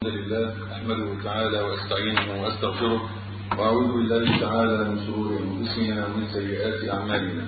الحمد لله أحمده تعالى وأستعينه وأستغفره وأعوذ بالله تعالى من شرور أنفسنا ومن سيئات أعمالنا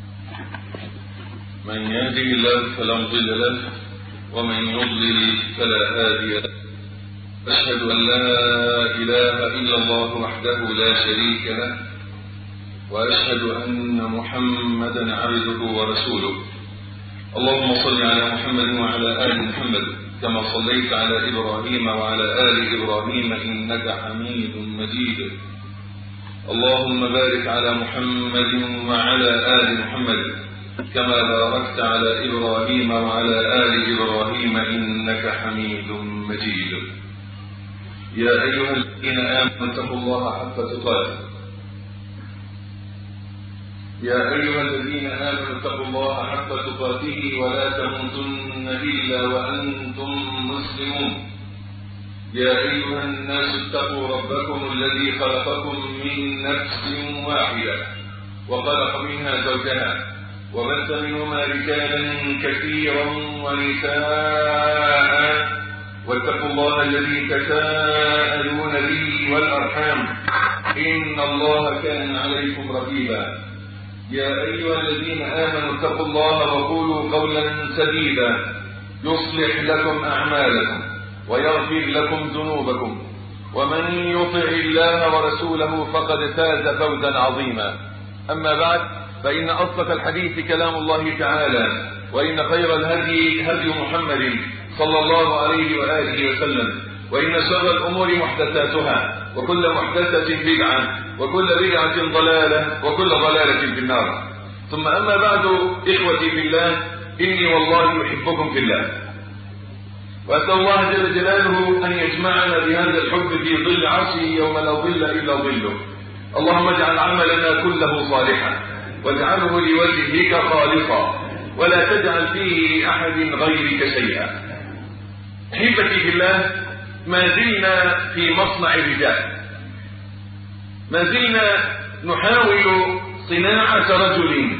من يهده الله فلا مضل له ومن يضلل فلا هادي له أشهد أن لا إله إلا الله وحده لا شريك له وأشهد أن محمدا عبده ورسوله اللهم صل على محمد وعلى آل محمد كما صليت على إبراهيم وعلى آل إبراهيم إنك حميد مجيد اللهم بارك على محمد وعلى آل محمد كما باركت على إبراهيم وعلى آل إبراهيم إنك حميد مجيد يا أيها الذين آمنوا اتقوا الله حق تقاته يا أيها الذين آمنوا اتقوا الله حق تقاته ولا تموتن إلا وأنتم مسلمون يا أيها الناس اتقوا ربكم الذي خلقكم من نفس واحدة وخلق منها زوجها وبث منهما رجالا كثيرا ونساء واتقوا الله الذي تساءلون به والأرحام إن الله كان عليكم رقيبا يا أيها الذين آمنوا اتقوا الله وقولوا قولا سديدا يصلح لكم أعمالكم ويغفر لكم ذنوبكم ومن يطع الله ورسوله فقد فاز فوزا عظيما أما بعد فإن أصدق الحديث كلام الله تعالى وإن خير الهدي هدي محمد صلى الله عليه وآله وسلم وإن شر الأمور محدثاتها وكل محدثة بدعة وكل بدعة ضلالة وكل ضلالة في النار ثم أما بعد إخوتي في الله إني والله أحبكم في الله وأسأل الله جل جلاله أن يجمعنا بهذا الحب في ظل عرشه يوم لا ظل إلا ظله اللهم اجعل عملنا كله صالحا واجعله لوجهك خالصا ولا تجعل فيه لأحد غيرك شيئا أحبتي في الله ما زلنا في مصنع الرجال ما زلنا نحاول صناعة رجل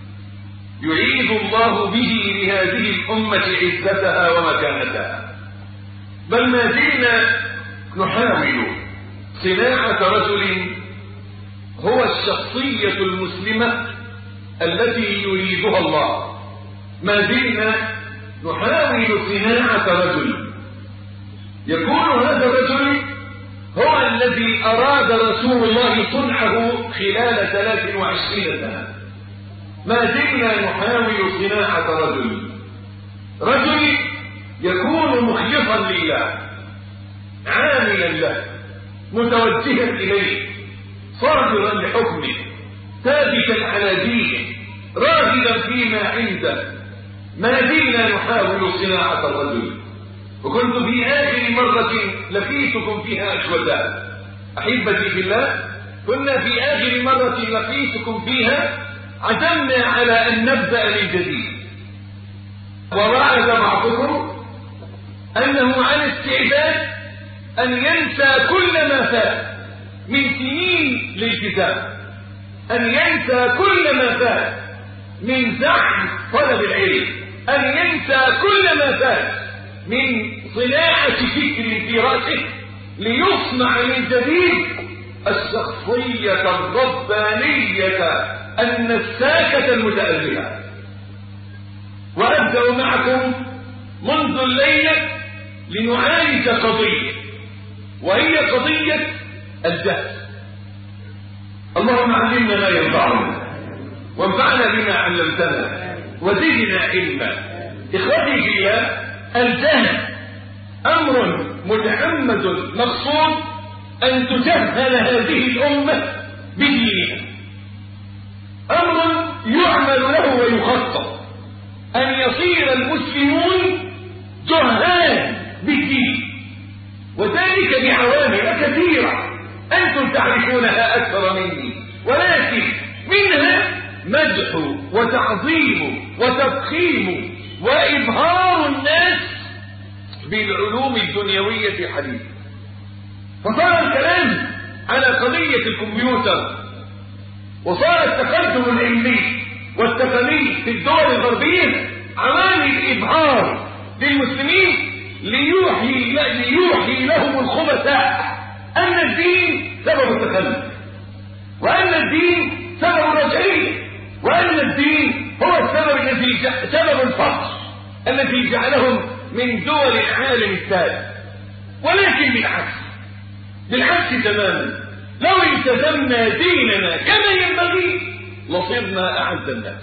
يعيد الله به لهذه الأمة عزتها ومكانتها بل ما زلنا نحاول صناعة رجل هو الشخصية المسلمة التي يريدها الله ما زلنا نحاول صناعة رجل يكون هذا الرجل هو الذي أراد رسول الله صنعه خلال ثلاث وعشرين سنة ما زلنا نحاول صناعة رجل رجل يكون مخلصا لله عاملا له متوجها إليه صابرا لحكمه ثابتا على دينه راغبا فيما عنده ما زلنا نحاول صناعة الرجل وكنت في آخر مرة لقيتكم فيها أشودا أحبتي في الله كنا في آخر مرة لقيتكم فيها عزمنا على أن نبدأ من جديد ووعد بعضكم أنه عن استعداد أن ينسى كل ما فات من سنين للكتاب أن ينسى كل ما فات من زعم طلب العلم أن ينسى كل ما فات من صناعة فكر في رأسه ليصنع من جديد الشخصية الربانية النساكة المتألهة وأبدأ معكم منذ الليلة لنعالج قضية وهي قضية الجهل اللهم علمنا ما ينفعنا وانفعنا بما علمتنا وزدنا علما إخوتي في الله الجهل أمر متعمد مقصود أن تجهل هذه الأمة بدينها أمر يعمل له ويخطط أن يصير المسلمون جهال بالدين وذلك بعوامل كثيرة أنتم تعرفونها أكثر مني ولكن منها مدح وتعظيم وتفخيم وإبهار الناس بالعلوم الدنيوية حديثا فصار الكلام على قضية الكمبيوتر وصار التقدم العلمي والتقني في الدول الغربية عوامل إبهار للمسلمين ليوحي ليوحي لهم الخبثاء أن الدين سبب التخلف وأن الدين سبب الرجعية وأن الدين هو السبب الذي سبب الفقر الذي جعلهم من دول العالم الثالث ولكن بالعكس بالعكس تماما لو التزمنا ديننا كما ينبغي لصرنا أعز الناس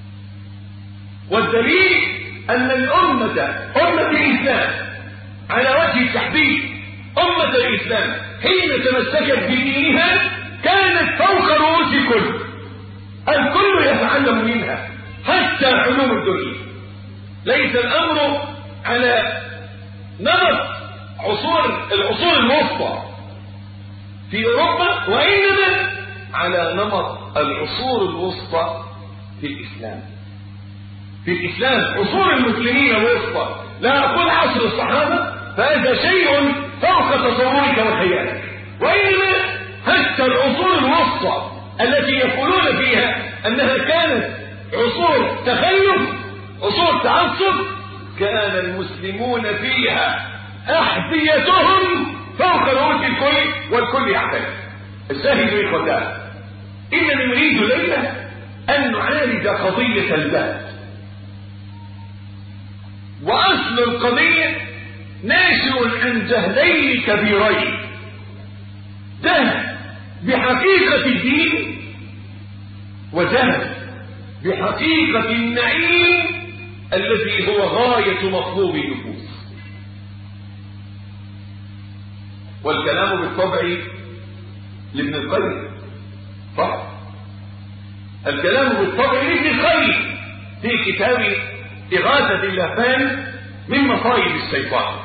والدليل أن الأمة أمة الإسلام على وجه التحديد أمة الإسلام حين تمسكت بدينها كانت فوق رؤوس الكل الكل يتعلم منها حتى علوم الدنيا ليس الأمر على نمط عصور العصور الوسطى في أوروبا وإنما على نمط العصور الوسطى في الإسلام في الإسلام عصور المسلمين الوسطى لا أقول عصر الصحابة فهذا شيء فوق تصورك وخيالك وإنما حتى العصور الوسطى التي يقولون فيها أنها كانت عصور تخلف عصور تعصب كان المسلمون فيها أحذيتهم فوق رؤوس الكل والكل يعترف الشاهد إخوتان إننا نريد ليلة أن نعالج قضية الذات وأصل القضية ناشئ عن جهلين كبيرين جهل بحقيقة الدين وجهل بحقيقة النعيم الذي هو غاية مطلوب النفوس والكلام بالطبع لابن القيم صح الكلام بالطبع لابن القيم في كتاب إغاثة اللهفان من مصائب الشيطان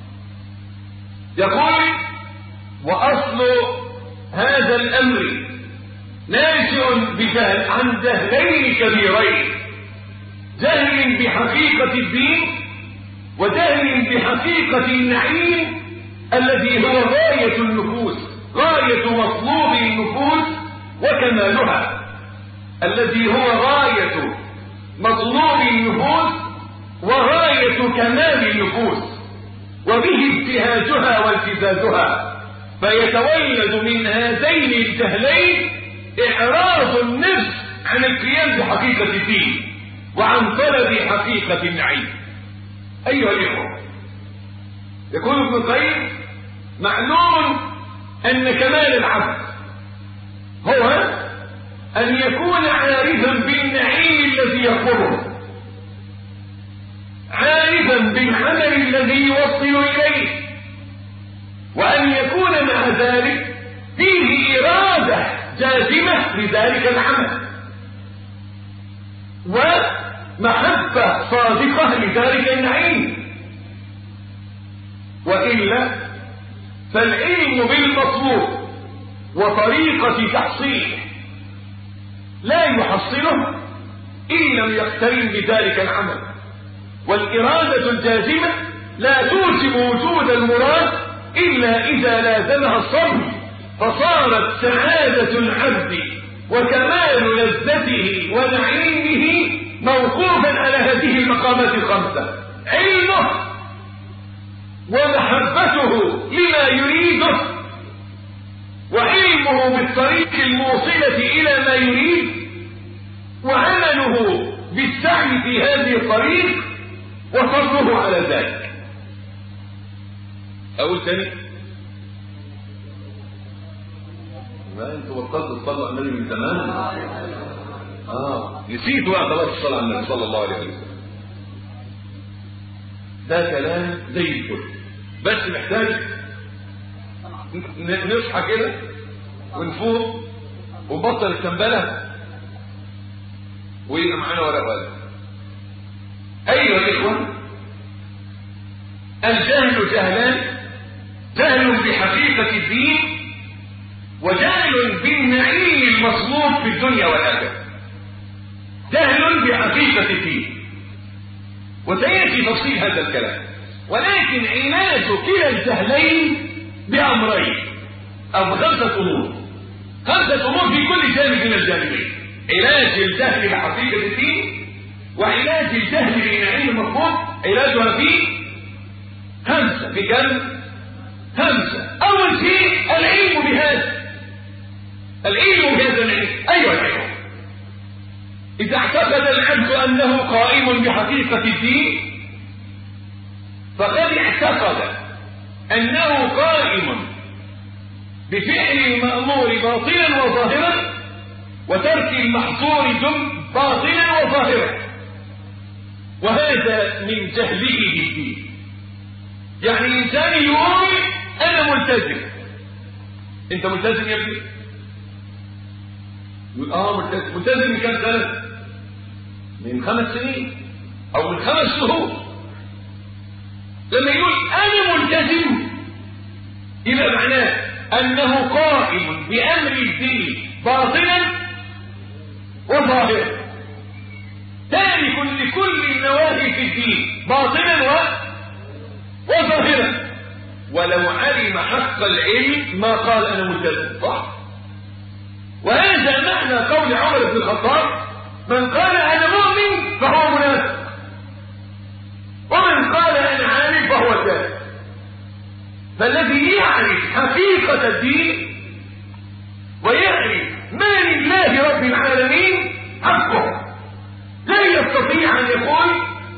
يقول وأصل هذا الأمر ناشئ بجهل عن جهلين كبيرين جهل بحقيقة الدين وجهل بحقيقة النعيم الذي هو غاية النفوس غاية مطلوب النفوس وكمالها الذي هو غاية مطلوب النفوس وغاية كمال النفوس وبه ابتهاجها والتزازها فيتولد من هذين الجهلين إعراض النفس عن القيام بحقيقة الدين وعن طلب حقيقة النعيم أيها الإخوة يقول ابن القيم معلوم أن كمال العبد هو أن يكون عارفا بالنعيم الذي يطلبه عارفا بالعمل الذي يوصل إليه وأن يكون مع ذلك فيه إرادة جازمة لذلك العمل ومحبة صادقة لذلك النعيم وإلا فالعلم بالمطلوب وطريقة تحصيله لا يحصله إن لم يقترن بذلك العمل والإرادة الجازمة لا توجب وجود المراد إلا إذا لازمها الصبر فصارت سعادة العبد وكمال لذته ونعيمه موقوفا على هذه المقامات الخمسة علمه ومحبته لما يريده وعلمه بالطريق الموصلة إلى ما يريد وعمله بالسعي في هذه الطريق وصبره على ذلك أقول تاني ما انتوا بطلتوا تصلوا على النبي من زمان اه نسيتوا بقى خلاص الصلاه على النبي صلى الله عليه وسلم ده كلام زي الفل بس محتاج نصحى كده ونفوق ونبطل التنبله ويبقى معانا ورق وقلم ايها الاخوه الجهل جهلان جهل بحقيقه الدين وجهل بالنعيم المطلوب في الدنيا والاخره جهل بحقيقه الدين وسياتي تفصيل هذا الكلام ولكن علاج كلا الجهلين بامرين او بخمسه امور خمسه امور في كل جانب من الجانبين علاج الجهل بحقيقه الدين وعلاج الجهل بالنعيم المطلوب علاجها في خمسة في كم خمسة أول شيء العلم بهذا العلم بهذا العلم أيها العلم إذا اعتقد العبد أنه قائم بحقيقة الدين فقد اعتقد أنه قائم بفعل المأمور باطلا وظاهرا وترك المحظور باطلا وظاهرا وهذا من جهله بالدين يعني إنسان يقول أنا ملتزم أنت ملتزم يا ابني؟ يقول آه ملتزم ملتزم من كم سنة؟ من خمس سنين أو من خمس شهور لما يقول أنا ملتزم يبقى معناه أنه قائم بأمر الدين باطلا وظاهرا تارك لكل النواهي في الدين باطلا و... وظاهرا ولو علم حق العلم ما قال أنا ملتزم صح وهذا معنى قول عمر بن الخطاب من قال أنا مؤمن فهو منافق ومن قال أنا عالم فهو كافر فالذي يعرف حقيقة الدين ويعرف ما لله رب العالمين حقه لا يستطيع أن يقول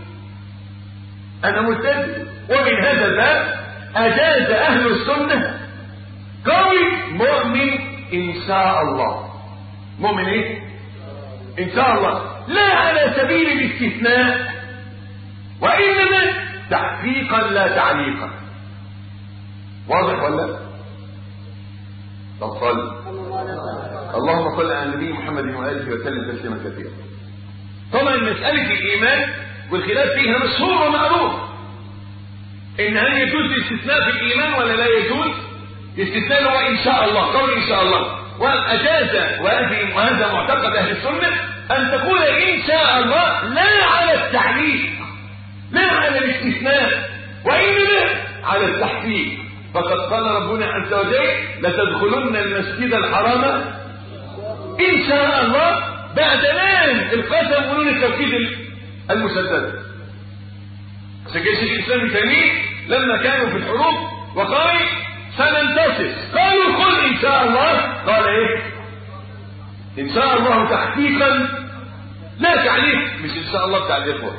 أنا ملتزم ومن هذا الباب أجاز أهل السنة قول مؤمن إن شاء الله مؤمن إيه؟ إن شاء الله لا على سبيل الاستثناء وإنما تحقيقا لا تعليقا واضح ولا طب صل اللهم صل على النبي محمد وآله وسلم تسليما كثيرا طبعا مسألة الإيمان والخلاف فيها مشهور ومعروف إن هل يجوز الاستثناء في الإيمان ولا لا يجوز الاستثناء هو إن شاء الله قول إن شاء الله وأجاز وهذه وهذا معتقد أهل السنة أن تقول إن شاء الله لا على التعليق لا على الاستثناء وإنما على التحقيق فقد قال ربنا عز وجل لتدخلن المسجد الحرام إن شاء الله بعد لام القسم ونون التوكيد المسدد عشان كده شيخ الإسلام ابن تيمية لما كانوا في الحروب وقال سننتصر قالوا قل إن شاء الله قال إيه إن شاء الله تحقيقا لا تعليق مش إن شاء الله بتاع الإخوة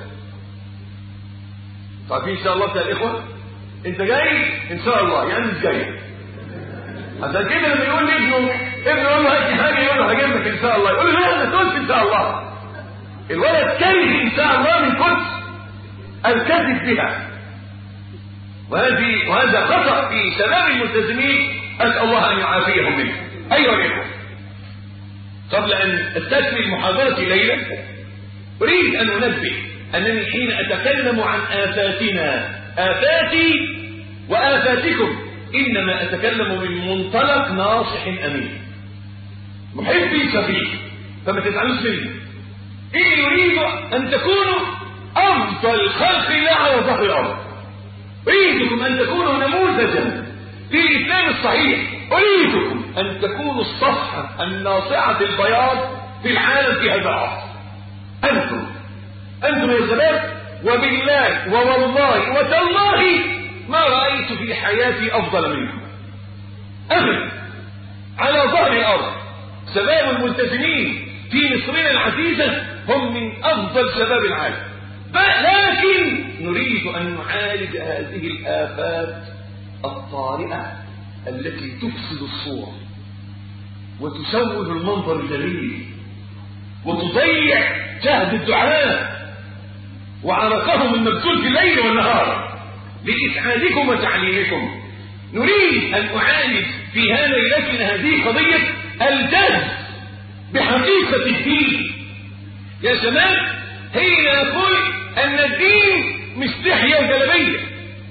عارفين إن شاء الله بتاع الإخوة أنت جاي إن شاء الله يعني مش جاي عشان كده لما يقول لابنه ابنه يقول له هات حاجة يقول له هجيب لك إن شاء الله يقول له لا أنا قلت إن شاء الله الولد كره إن شاء الله من كتر الكذب بها وهذه وهذا خطأ في شباب الملتزمين أسأل الله أن يعافيهم منه أيها الإخوة قبل أن أستكمل محاضرتي ليلة أريد أن أنبه أنني حين أتكلم عن آفاتنا آفاتي وآفاتكم إنما أتكلم من منطلق ناصح أمين محبي شفيق فما تزعلوش مني إني أريد أن تكونوا أفضل خلق الله على ظهر الأرض أريدكم أن تكونوا نموذجا للإسلام الصحيح أريدكم أن تكونوا الصفحة الناصعة البياض في العالم في هذا العصر أنتم أنتم يا شباب وبالله ووالله وتالله ما رأيت في حياتي أفضل منكم أبدا على ظهر الأرض شباب الملتزمين في مصرنا العزيزة هم من أفضل شباب العالم لكن نريد أن نعالج هذه الآفات الطارئة التي تفسد الصورة وتسوّل المنظر الجميل وتضيع جهد الدعاء وعرقهم المبذول في الليل والنهار لإسعادكم وتعليمكم نريد أن أعالج في هذا ليلتنا هذه قضية الجهد بحقيقة الدين يا شباب حين نقول أن الدين مش لحية وجلبية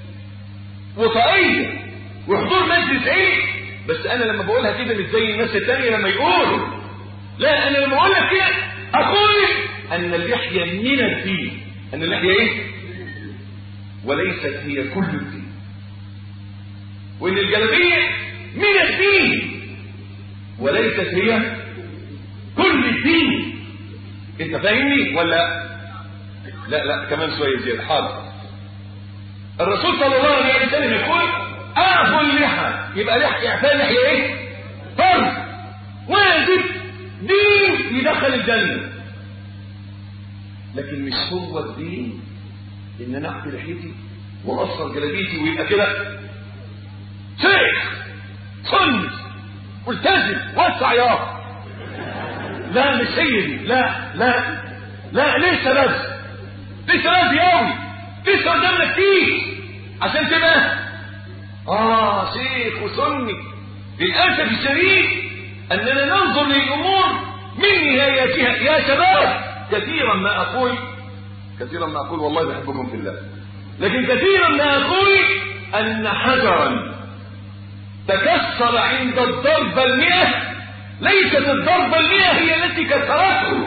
وطاقية وحضور مجلس علم بس أنا لما بقولها كده مش زي الناس التانية لما يقولوا لا أنا لما أقول لك كده أقول أن اللحية من الدين أن اللحية إيه؟ وليست هي كل الدين وأن الجلبية من الدين وليست هي كل الدين انت فاهمني ولا لا لا كمان شويه زياده حاضر الرسول صلى الله عليه وسلم يقول اعفوا اللحى يبقى لحى اعفاء اللحية ايه فرض واجب دين يدخل الجنة لكن مش هو الدين ان انا اعفي لحيتي واقصر جلابيتي ويبقى كده شيخ سني ملتزم وسع يا لا مش هي دي لا لا لا لسه بس لسه بدري قوي لسه قدامنا كتير عشان تبقى اه شيخ وسني للاسف الشديد اننا ننظر للامور من نهايتها يا شباب كثيرا ما اقول كثيرا ما اقول والله بحبكم في الله لكن كثيرا ما اقول ان حجرا تكسر عند الضربة المئة ليست الضربة المئة هي التي كسرته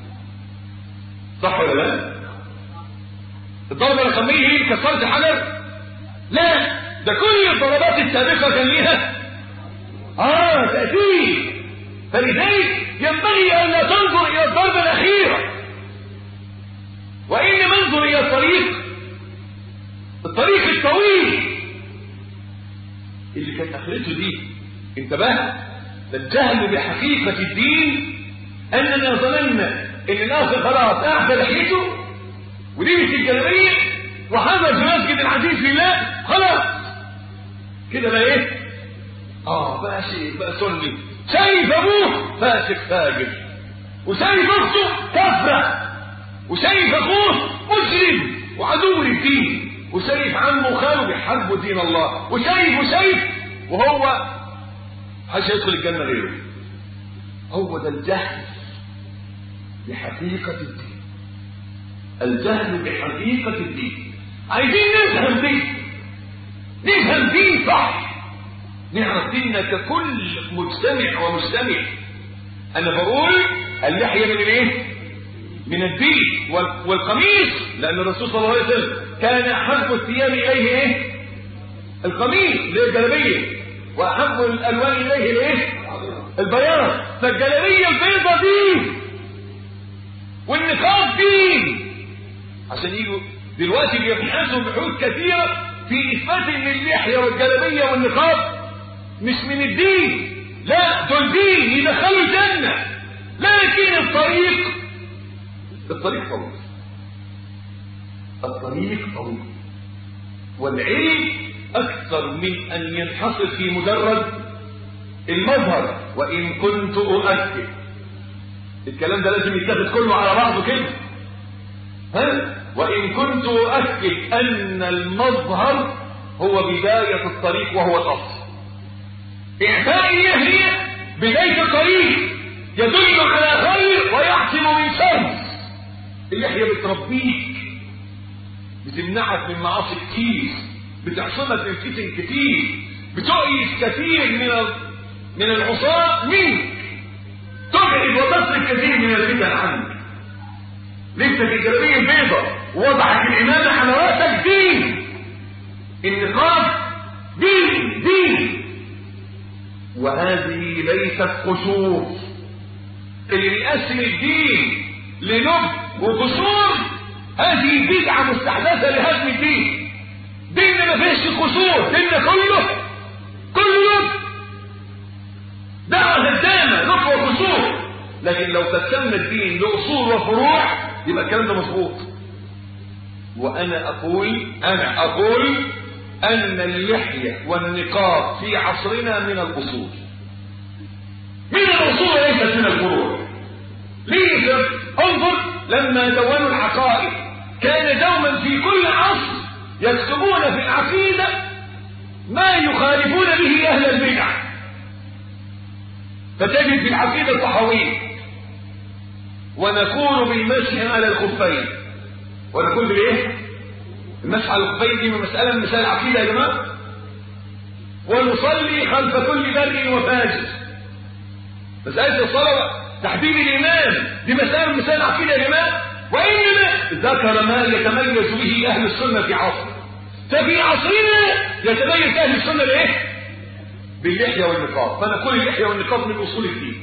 صح ولا لا الضربة الرقمية هي اللي كسرت حجر لا ده كل الضربات السابقة كان ليها اه تأثير فلذلك ينبغي أن لا تنظر إلى الضربة الأخيرة وإنما انظر إلى الطريق الطريق الطويل اللي كانت اخرته دي انتبه الجهل بحقيقة الدين اننا ظننا ان الاخر خلاص اعفى لحيته ولبس الجلابيه وحضر في مسجد العزيز لله خلاص كده بقى ايه اه بقى شيء بقى سني شايف ابوه فاسق فاجر وشايف اخته كافره وشايف اخوه مسلم وعدو للدين وشايف عمه وخاله بيحاربوا دين الله وشايف وشايف وهو مش هيدخل الجنة غيره هو ده الجهل بحقيقة الدين الجهل بحقيقة الدين عايزين نفهم دين نفهم دين صح نعرف ديننا ككل مجتمع ومجتمع انا بقول اللحية من الايه من الدين والقميص لان الرسول صلى الله عليه وسلم كان احب الثياب اليه ايه القميص اللي هي الجلابيه واحب الالوان اليه الايه البياض فالجلابيه البيضه دين والنقاب دين عشان يجوا دلوقتي بيبحثوا بحوث كثيره في اثبات ان اللحيه والجلابيه والنقاب مش من الدين لا دول دين يدخلوا الجنه لكن الطريق الطريق طويل الطريق طويل والعلم أكثر من أن ينحصر في مجرد المظهر وإن كنت أؤكد الكلام ده لازم يتاخد كله على بعضه كده ها وإن كنت أؤكد أن المظهر هو بداية الطريق وهو الأصل إعفاء النهي بداية الطريق يدل على خير ويحسم من شر اللحية بتربيك بتمنعك من معاصي كتير بتعصمك من فتن كتير بتؤيس كثير من من العصاة منك تبعد وتصرف كثير من الفتن عنك لبسك الجلابيه البيضاء ووضعك الامامه على راسك دين النقاب دين دين وهذه ليست قصور اللي بيقسم الدين لنب وقصور هذه بدعة مستحدثة لهدم الدين ديننا ما فيش قصور ديننا كله كله دعوة هدامة نب وقصور لكن لو قسمنا الدين لأصول وفروع يبقى الكلام ده مظبوط وأنا أقول أنا أقول أن اللحية والنقاب في عصرنا من الأصول من الأصول ليست من الفروع ليه انظر لما دونوا العقائد كان دوما في كل عصر يكتبون في العقيدة ما يخالفون به أهل البدع فتجد في العقيدة الطحاوية ونقول بالمسح على الخفين ونقول بالايه المسح على الخفين دي مسألة من مسائل العقيدة يا جماعة ونصلي خلف كل بر وفاجر مسألة الصلاة تحديد الإيمان دي مسألة من مسائل العقيدة يا جماعة وإنما ذكر ما يتميز به أهل السنة في عصر ففي عصرنا يتميز أهل السنة بإيه؟ باللحية والنقاب فنقول اللحية والنقاب من أصول الدين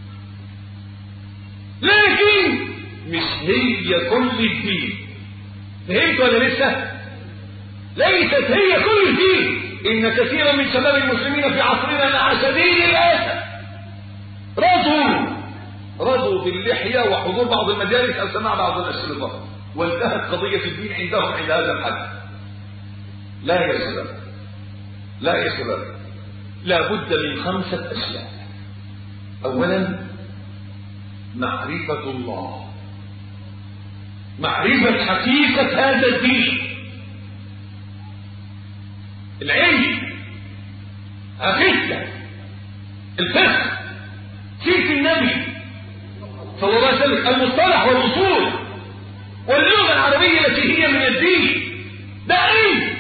لكن مش هي كل الدين فهمت ولا لسه ليست هي كل دين إن كثيرا من شباب المسلمين في عصرنا مع شديد الأسف رضوا رضوا باللحية وحضور بعض المجالس أو سماع بعض الأشرطة وانتهت قضية الدين عندهم عند هذا الحد لا يا شباب لا يا شباب لا بد من خمسة أشياء أولا معرفة الله معرفة حقيقة هذا الدين العلم عقيدة الفقه سيرة النبي صلى الله عليه وسلم المصطلح والأصول واللغة العربية التي هي من الدين ده علم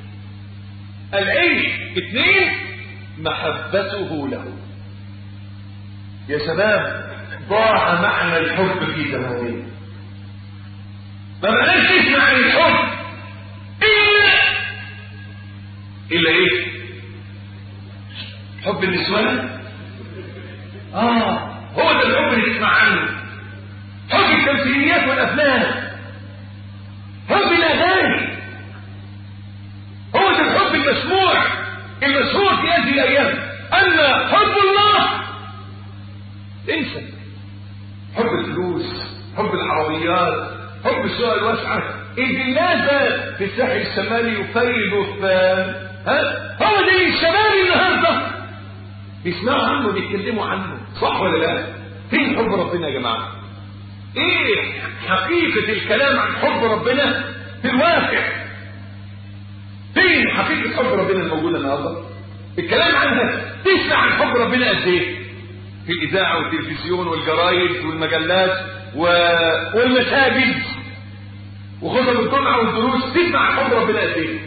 العلم اثنين محبته له يا شباب ضاع معنى الحب في زماننا ما بقاش تسمع عن الحب إلا إلا إيه؟ حب النسوان آه هو ده الحب اللي تسمع عنه حب التمثيليات والأفلام حب الأغاني هو ده الحب المسموع المشهور في هذه الأيام أما حب الله انسى حب الفلوس حب العربيات حب الشقق الواسعة إذ لماذا في الساحل الشمالي يفيد الفام ها هو ده الشباب النهارده بيسمعوا عنه بيتكلموا عنه صح ولا لا فين حب ربنا يا جماعه ايه حقيقه الكلام عن حب ربنا في الواقع فين حقيقه حب ربنا الموجوده النهارده الكلام عنها تسمع عن حب ربنا قد ايه في الاذاعه والتلفزيون والجرايد والمجلات و... والمساجد وخطب الجمعه والدروس تسمع عن حب ربنا قد ايه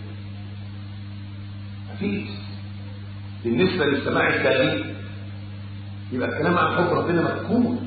مفيش بالنسبة للسماع التالي يبقى الكلام عن حب ربنا مفقود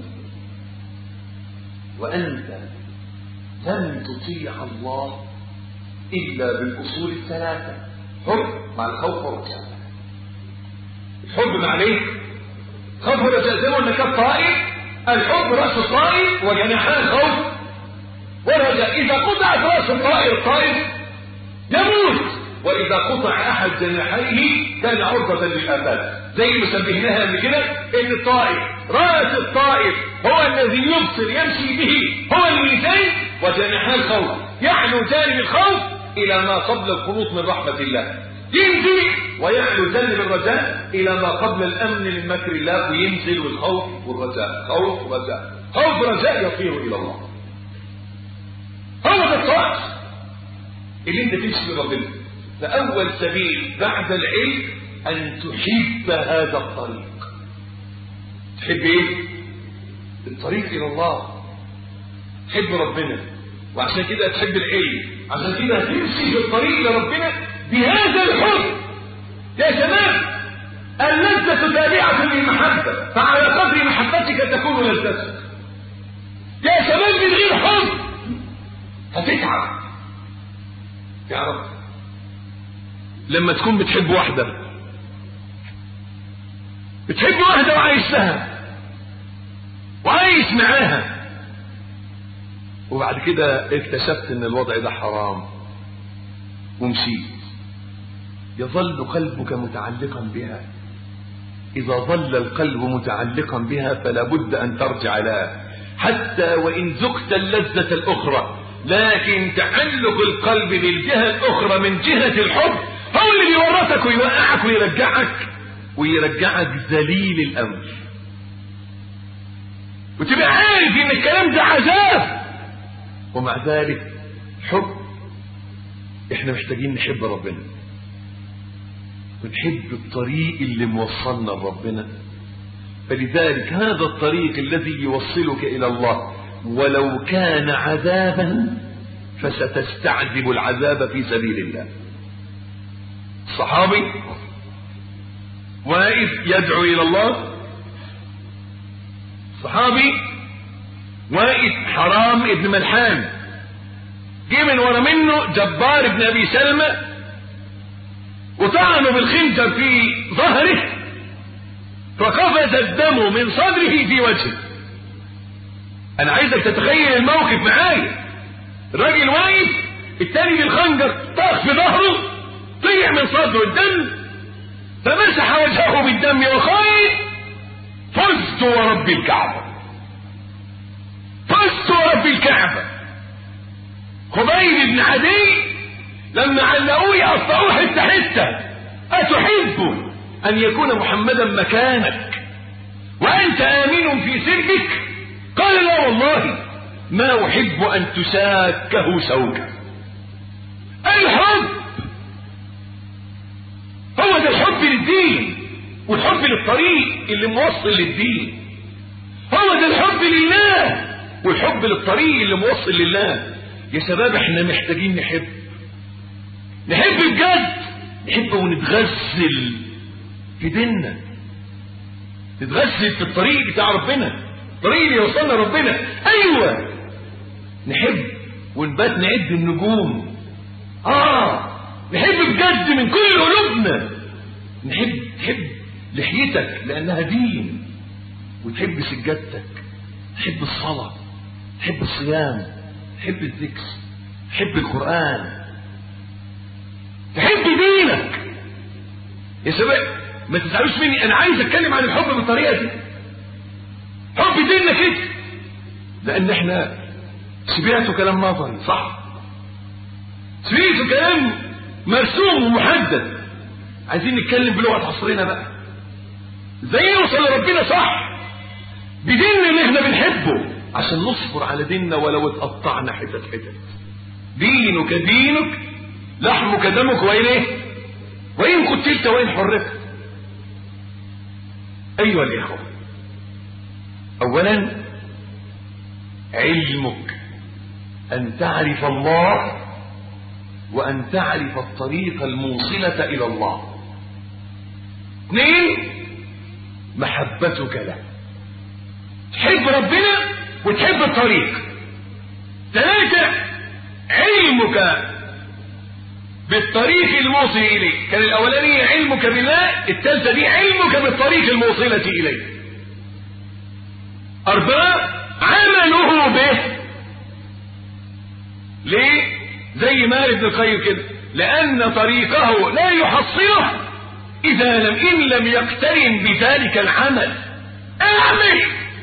وأنت لن تطيع الله إلا بالأصول الثلاثة حب مع الخوف والرجاء الحب مع ليه؟ خوف والرجاء زي ما قلنا كان طائر الحب رأس الطائر وجناحان الخوف والرجاء إذا قطعت رأس الطائر الطائر يموت وإذا قطع أحد جناحيه كان عرضة للآفات زي ما سميناها قبل كده إن الطائر رأس الطائر هو الذي يبصر يمشي به هو الميزان وجناحان الخوف يعلو جانب الخوف إلى ما قبل القنوط من رحمة الله ينزل ويعلو جانب الرجاء إلى ما قبل الأمن من مكر الله وينزل الخوف والرجاء خوف ورجاء خوف رجاء يطير إلى الله هو ده الطائر اللي انت تمشي بربنا فأول سبيل بعد العلم أن تحب هذا الطريق تحب إيه؟ الطريق إلى الله تحب ربنا وعشان كده تحب العلم عشان كده تمشي في الطريق لربنا بهذا الحب يا شباب اللذة تابعة للمحبة فعلى قدر محبتك تكون لذتك يا شباب من غير حب هتتعب يا رب لما تكون بتحب واحدة بتحب واحدة وعايش لها وعايش معاها وبعد كده اكتشفت ان الوضع ده حرام ومشيت يظل قلبك متعلقا بها إذا ظل القلب متعلقا بها فلا بد أن ترجع لها حتى وإن ذقت اللذة الأخرى لكن تعلق القلب بالجهة الأخرى من جهة الحب هو اللي بيورطك ويوقعك ويرجعك ويرجعك ذليل الأمر وتبقى عارف ان الكلام ده عذاب ومع ذلك حب احنا محتاجين نحب ربنا ونحب الطريق اللي موصلنا لربنا فلذلك هذا الطريق الذي يوصلك الى الله ولو كان عذابا فستستعذب العذاب في سبيل الله الصحابي واقف يدعو الى الله صحابي واقف حرام ابن ملحان جه من ورا منه جبار ابن ابي سلمة وطعنه بالخنجر في ظهره فقفز الدم من صدره في وجهه انا عايزك تتخيل الموقف معايا الراجل واقف التاني بالخنجر طاخ في ظهره طلع من صدره الدم فمسح وجهه بالدم وقال فزت ورب الكعبة فزت ورب الكعبة خبيب بن عدي لما علقوه يقطعوه حته حته أتحب أن يكون محمدا مكانك وأنت آمن في سربك قال لا والله ما أحب أن تساكه سوكا الحب هو ده الحب للدين والحب للطريق اللي موصل للدين هو ده الحب لله والحب للطريق اللي موصل لله يا شباب احنا محتاجين نحب نحب بجد نحب ونتغسل في ديننا نتغسل في الطريق بتاع ربنا الطريق اللي يوصلنا ربنا ايوه نحب ونبات نعد النجوم اه نحب بجد من كل قلوبنا نحب تحب لحيتك لانها دين وتحب سجادتك تحب الصلاه تحب الصيام تحب الذكر تحب القران تحب دينك يا شباب ما تزعلوش مني انا عايز اتكلم عن الحب بالطريقه دي حب ديننا كده لان احنا سمعتوا كلام نظري صح سمعتوا كلام مرسوم ومحدد عايزين نتكلم بلغه عصرنا بقى ازاي نوصل لربنا صح بديننا اللي احنا بنحبه عشان نصبر على ديننا ولو اتقطعنا حتت حتت دينك دينك لحمك دمك وين ايه وين قتلت وين حرقت ايها الاخوه اولا علمك ان تعرف الله وان تعرف الطريق الموصله الى الله اثنين محبتك له تحب ربنا وتحب الطريق ثلاثه علمك بالطريق الموصل إليه كان الأولانية علمك بالله الثالثة دي علمك بالطريق الموصلة إليه أربعة عمله به ليه زي ما ابن القيم كده لأن طريقه لا يحصله إذا لم إن لم يقترن بذلك العمل اعمل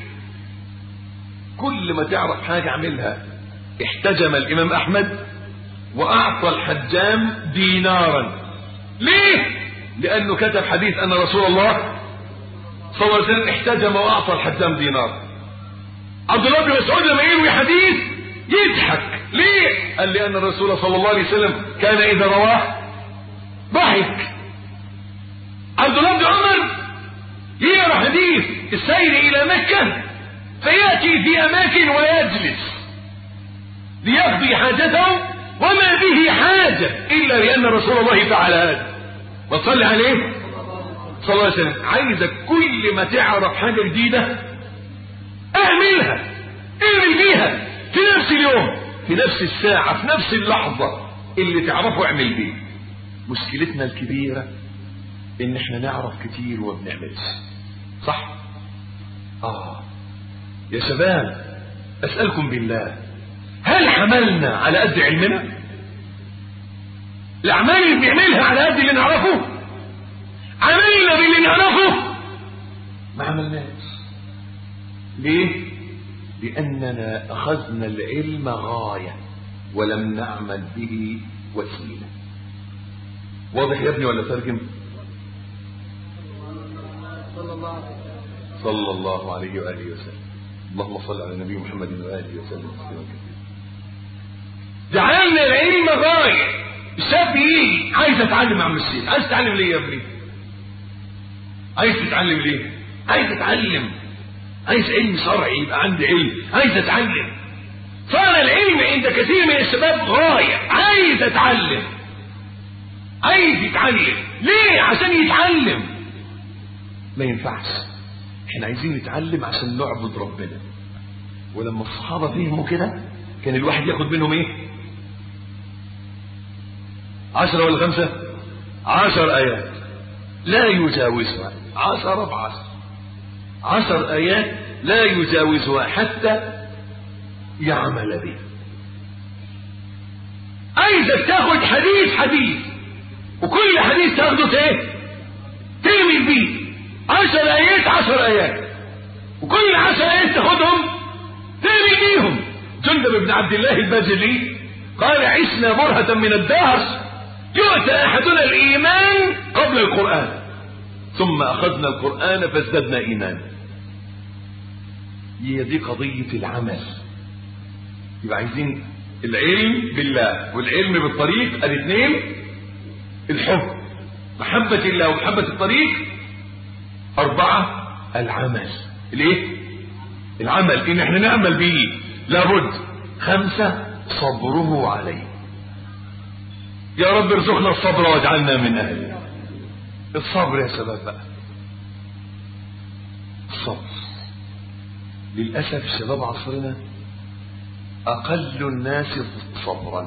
كل ما تعرف حاجة اعملها احتجم الإمام أحمد وأعطى الحجام دينارا ليه؟ لأنه كتب حديث أن رسول الله صلى الله عليه وسلم احتجم وأعطى الحجام دينار عبد الله بن مسعود لما يروي حديث يضحك ليه؟ قال لأن الرسول صلى الله عليه وسلم كان إذا رواه ضحك عبد الله بن عمر يقرا حديث السير إلى مكة فيأتي في أماكن ويجلس ليقضي حاجته وما به حاجة إلا لأن رسول الله فعل هذا وصلي عليه صلى الله عليه وسلم عايزك كل ما تعرف حاجة جديدة اعملها اعمل بيها في نفس اليوم في نفس الساعة في نفس اللحظة اللي تعرفه اعمل بيه مشكلتنا الكبيرة ان احنا نعرف كتير وما بنعملش صح اه يا شباب اسألكم بالله هل حملنا على قد علمنا الاعمال اللي بنعملها على قد اللي نعرفه عملنا باللي نعرفه ما عملناش ليه لاننا اخذنا العلم غايه ولم نعمل به وسيله واضح يا ابني ولا ترجم صلى الله عليه واله وسلم اللهم صل على النبي محمد واله وسلم تسليما كثيرا جعلنا العلم غايه الشاب يجي عايز اتعلم يا عم الشيخ عايز تتعلم ليه يا ابني عايز تتعلم ليه عايز اتعلم عايز علم شرعي يبقى عندي علم عايز اتعلم صار العلم عند كثير من الشباب غايه عايز اتعلم عايز يتعلم ليه عشان يتعلم ما ينفعش احنا عايزين نتعلم عشان نعبد ربنا ولما الصحابه فهموا كده كان الواحد ياخد منهم ايه عشرة ولا خمسة عشر آيات لا يجاوزها عشرة بعشر عشر آيات لا يجاوزها حتى يعمل بها عايزك تاخد حديث حديث وكل حديث تاخده ايه ترمي بيه عشر ايات عشر ايات وكل عشر ايات تاخدهم ترمي بيهم جندب بن عبد الله الباجلي قال عشنا برهة من الدهر يؤتى احدنا الايمان قبل القرآن ثم اخذنا القرآن فازددنا ايمانا هي دي قضية العمل يبقى عايزين العلم بالله والعلم بالطريق الاثنين الحب محبة الله ومحبة الطريق أربعة العمل الايه العمل ان احنا نعمل به لابد خمسة صبره عليه يا رب ارزقنا الصبر واجعلنا من اهله الصبر يا شباب بقى الصبر للأسف شباب عصرنا أقل الناس صبرا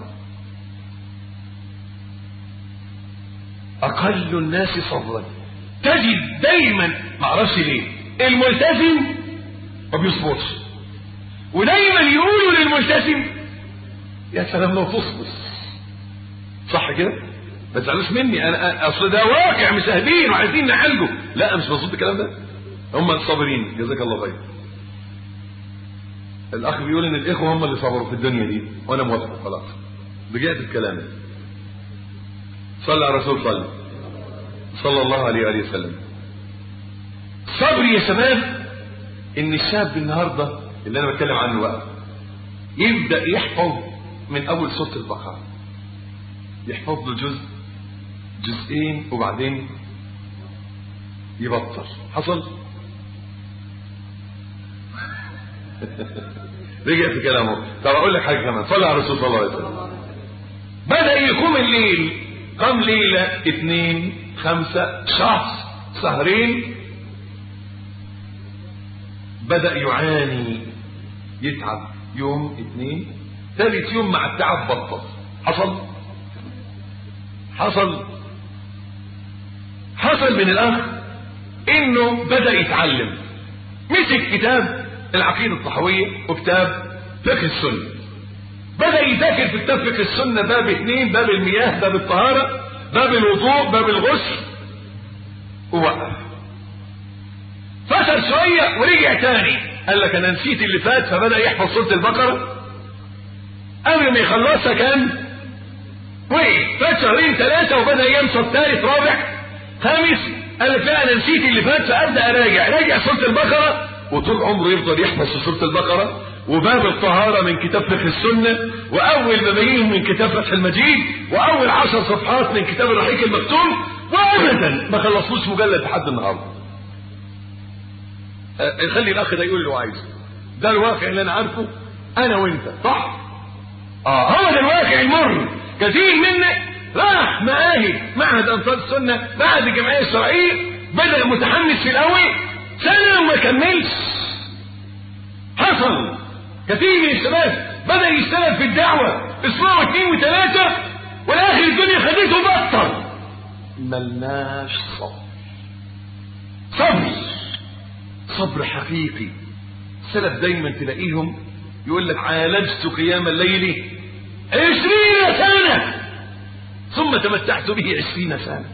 أقل الناس صبرا تجد دايما معرفش ليه الملتزم ما بيصبرش ودايما يقولوا للملتزم يا سلام لو تصبر صح كده ما تزعلوش مني انا اصل ده واقع مشاهدين وعايزين نعالجه لا مش مظبوط الكلام ده هم الصابرين جزاك الله خير الاخ بيقول ان الاخوه هم اللي صبروا في الدنيا دي وانا موافق خلاص رجعت الكلام صلى على الرسول صلى صلى الله عليه واله وسلم صبر يا شباب ان الشاب النهارده اللي انا بتكلم عنه بقى يبدا يحفظ من اول سوره البقره يحفظ له جزء جزئين وبعدين يبطل حصل رجع في كلامه طب اقول لك حاجه كمان صلى على الرسول صلى الله عليه وسلم بدا يقوم الليل قام ليله اثنين خمسه شهر شهرين بدا يعاني يتعب يوم اثنين ثالث يوم مع التعب بطل حصل حصل حصل من الاخ انه بدا يتعلم مسك كتاب العقيدة الطحوية وكتاب فقه السنة بدأ يذاكر في كتاب فقه السنة باب اثنين باب المياه باب الطهارة باب الوضوء باب الغسل ووقف فشل شوية ورجع تاني قال لك انا نسيت اللي فات فبدأ يحفظ سورة البقرة قبل ما يخلصها كان وقف فات شهرين ثلاثة وبدأ ينصب ثالث رابع خامس قال لك لا انا نسيت اللي فات فابدا اراجع راجع سوره البقره وطول عمره يفضل يحفظ في سوره البقره وباب الطهاره من كتاب فقه السنه واول مبايين من كتاب فتح المجيد واول عشر صفحات من كتاب الرحيق المختوم وابدا ما خلصوش مجلد لحد النهارده أه خلي الاخ ده يقول اللي هو عايزه ده الواقع اللي انا عارفه انا وانت صح اه هو ده الواقع المر كثير منا راح معاهد معهد انصار السنه معهد الجمعيه الشرعيه بدا متحمس في الاول سنه وما كملش حصل كثير من الشباب بدا يشتغل في الدعوه اسبوع واثنين وثلاثه والاخر الدنيا خدته بطل ملناش صبر صبر صبر حقيقي السلف دايما تلاقيهم يقول لك عالجت قيام الليل عشرين سنه ثم تمتعت به عشرين سنة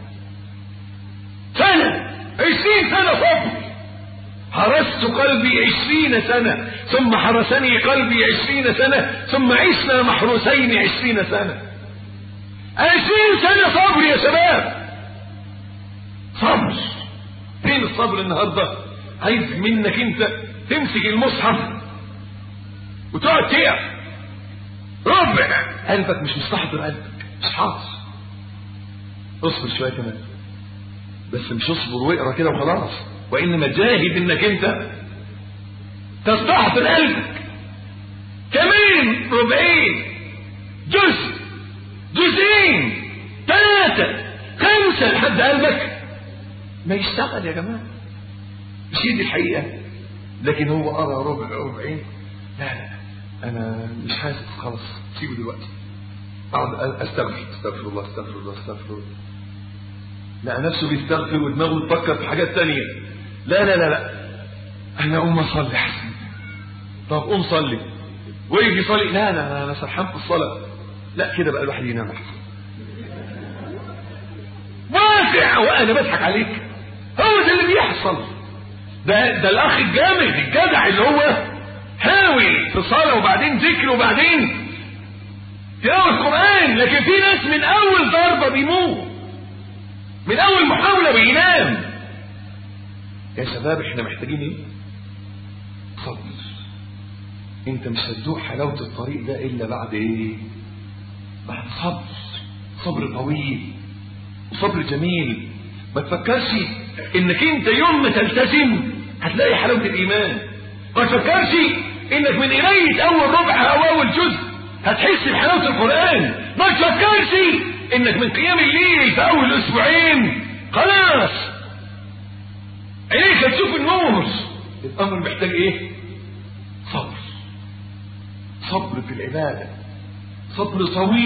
سنة عشرين سنة صبر حرست قلبي عشرين سنة ثم حرسني قلبي عشرين سنة ثم عشنا محروسين عشرين سنة عشرين سنة صبر يا شباب صبر فين الصبر النهاردة عايز منك انت تمسك المصحف وتقعد تقع ربع قلبك مش مستحضر قلبك مش حاضر اصبر شوية كمان بس مش اصبر واقرا كده وخلاص وانما جاهد انك انت تستحضر قلبك كمان ربعين جزء جزئين ثلاثة خمسة لحد قلبك ما يشتغل يا جماعة مش هي دي الحقيقة لكن هو قرا ربع ربعين لا لا انا مش حاسس خلاص سيبه دلوقتي اقعد استغفر استغفر الله استغفر الله استغفر الله لا نفسه بيستغفر ودماغه تفكر في حاجات تانية لا لا لا لا انا اقوم اصلي احسن طب قوم صلي ويجي يصلي لا لا انا سرحان في الصلاه لا كده بقى الواحد ينام واسع وانا بضحك عليك هو ده اللي بيحصل ده ده الاخ الجامد الجدع اللي هو هاوي في صلاه وبعدين ذكر وبعدين تلاوه القران لكن في ناس من اول ضربه بيموت من اول محاوله بينام يا شباب احنا محتاجين ايه صبر انت مش هتدوق حلاوه الطريق ده الا بعد ايه بعد صبر صبر طويل وصبر جميل ما تفكرش انك انت يوم ما تلتزم هتلاقي حلاوه الايمان ما تفكرش انك من قرايه اول ربع او اول جزء هتحس بحلاوه القران ما تفكرش انك من قيام الليل في اول اسبوعين خلاص عينيك هتشوف النور الامر محتاج ايه صبر صبر في العباده صبر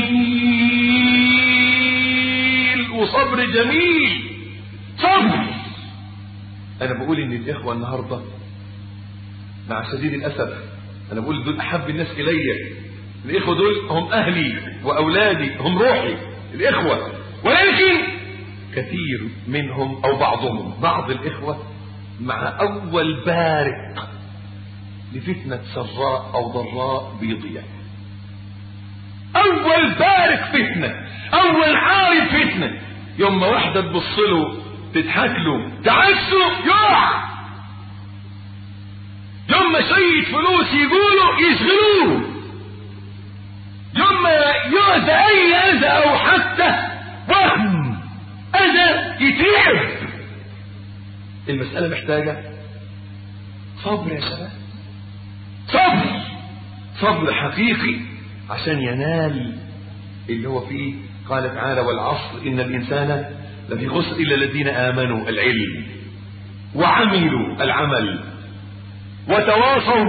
طويل وصبر جميل صبر انا بقول ان الاخوه النهارده مع شديد الاسف انا بقول دول احب الناس الي الاخوه دول هم اهلي واولادي هم روحي الاخوه ولكن كثير منهم او بعضهم بعض الاخوه مع اول بارق لفتنه سراء او ضراء بيضيع اول بارق فتنه اول عارف فتنه يوم ما واحده تبص له تضحك له تعسه يقع يوم ما شويه فلوس يقولوا يشغلوه يوم ما يؤذى اي اذى او حتى وهم اذى يتعب المساله محتاجه صبر يا شباب صبر صبر حقيقي عشان ينال اللي هو فيه قال تعالى والعصر إن الإنسان لفي خسر إلا الذين آمنوا العلم وعملوا العمل وتواصوا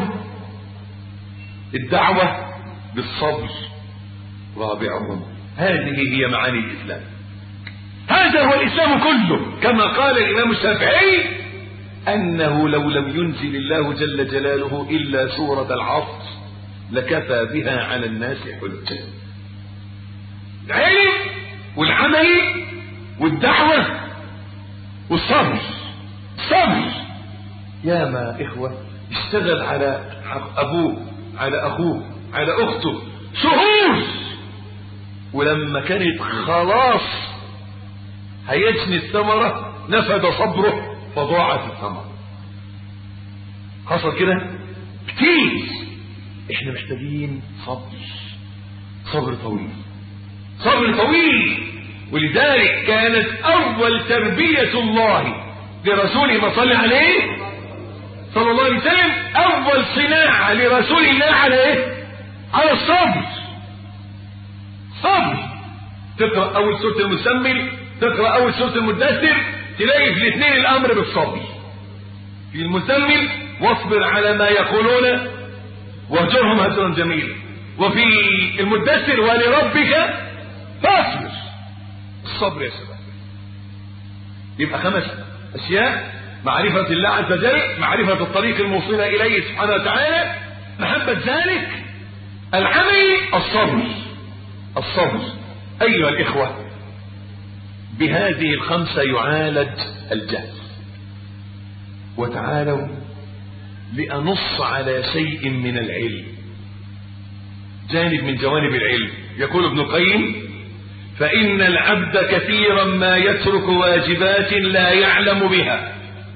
الدعوة بالصبر رابعهم هذه هي معاني الإسلام هذا هو الإسلام كله كما قال الإمام الشافعي أنه لو لم ينزل الله جل جلاله إلا سورة العصر لكفى بها على الناس حجة العلم والعمل والدعوة والصبر صبر يا ما إخوة اشتغل على أبوه على أخوه على أخته شهور ولما كانت خلاص هيجني الثمرة نفد صبره فضاعت الثمرة حصل كده كتير احنا محتاجين صبر صبر طويل صبر طويل ولذلك كانت اول تربية الله لرسوله ما صلى عليه صلى الله عليه وسلم اول صناعة لرسول الله على ايه على الصبر صبر تقرأ اول سورة المسمل تقرأ اول سورة المدثر تلاقي في الاثنين الامر بالصبر في المسمل واصبر على ما يقولون واهجرهم هجرا جميلا وفي المدثر ولربك فاصبر الصبر يا شباب يبقى خمس اشياء معرفة الله عز وجل معرفة الطريق الموصلة اليه سبحانه وتعالى محبة ذلك العمل الصبر الصبر ايها الاخوة بهذه الخمسة يعالج الجهل وتعالوا لأنص على شيء من العلم جانب من جوانب العلم يقول ابن القيم فإن العبد كثيرا ما يترك واجبات لا يعلم بها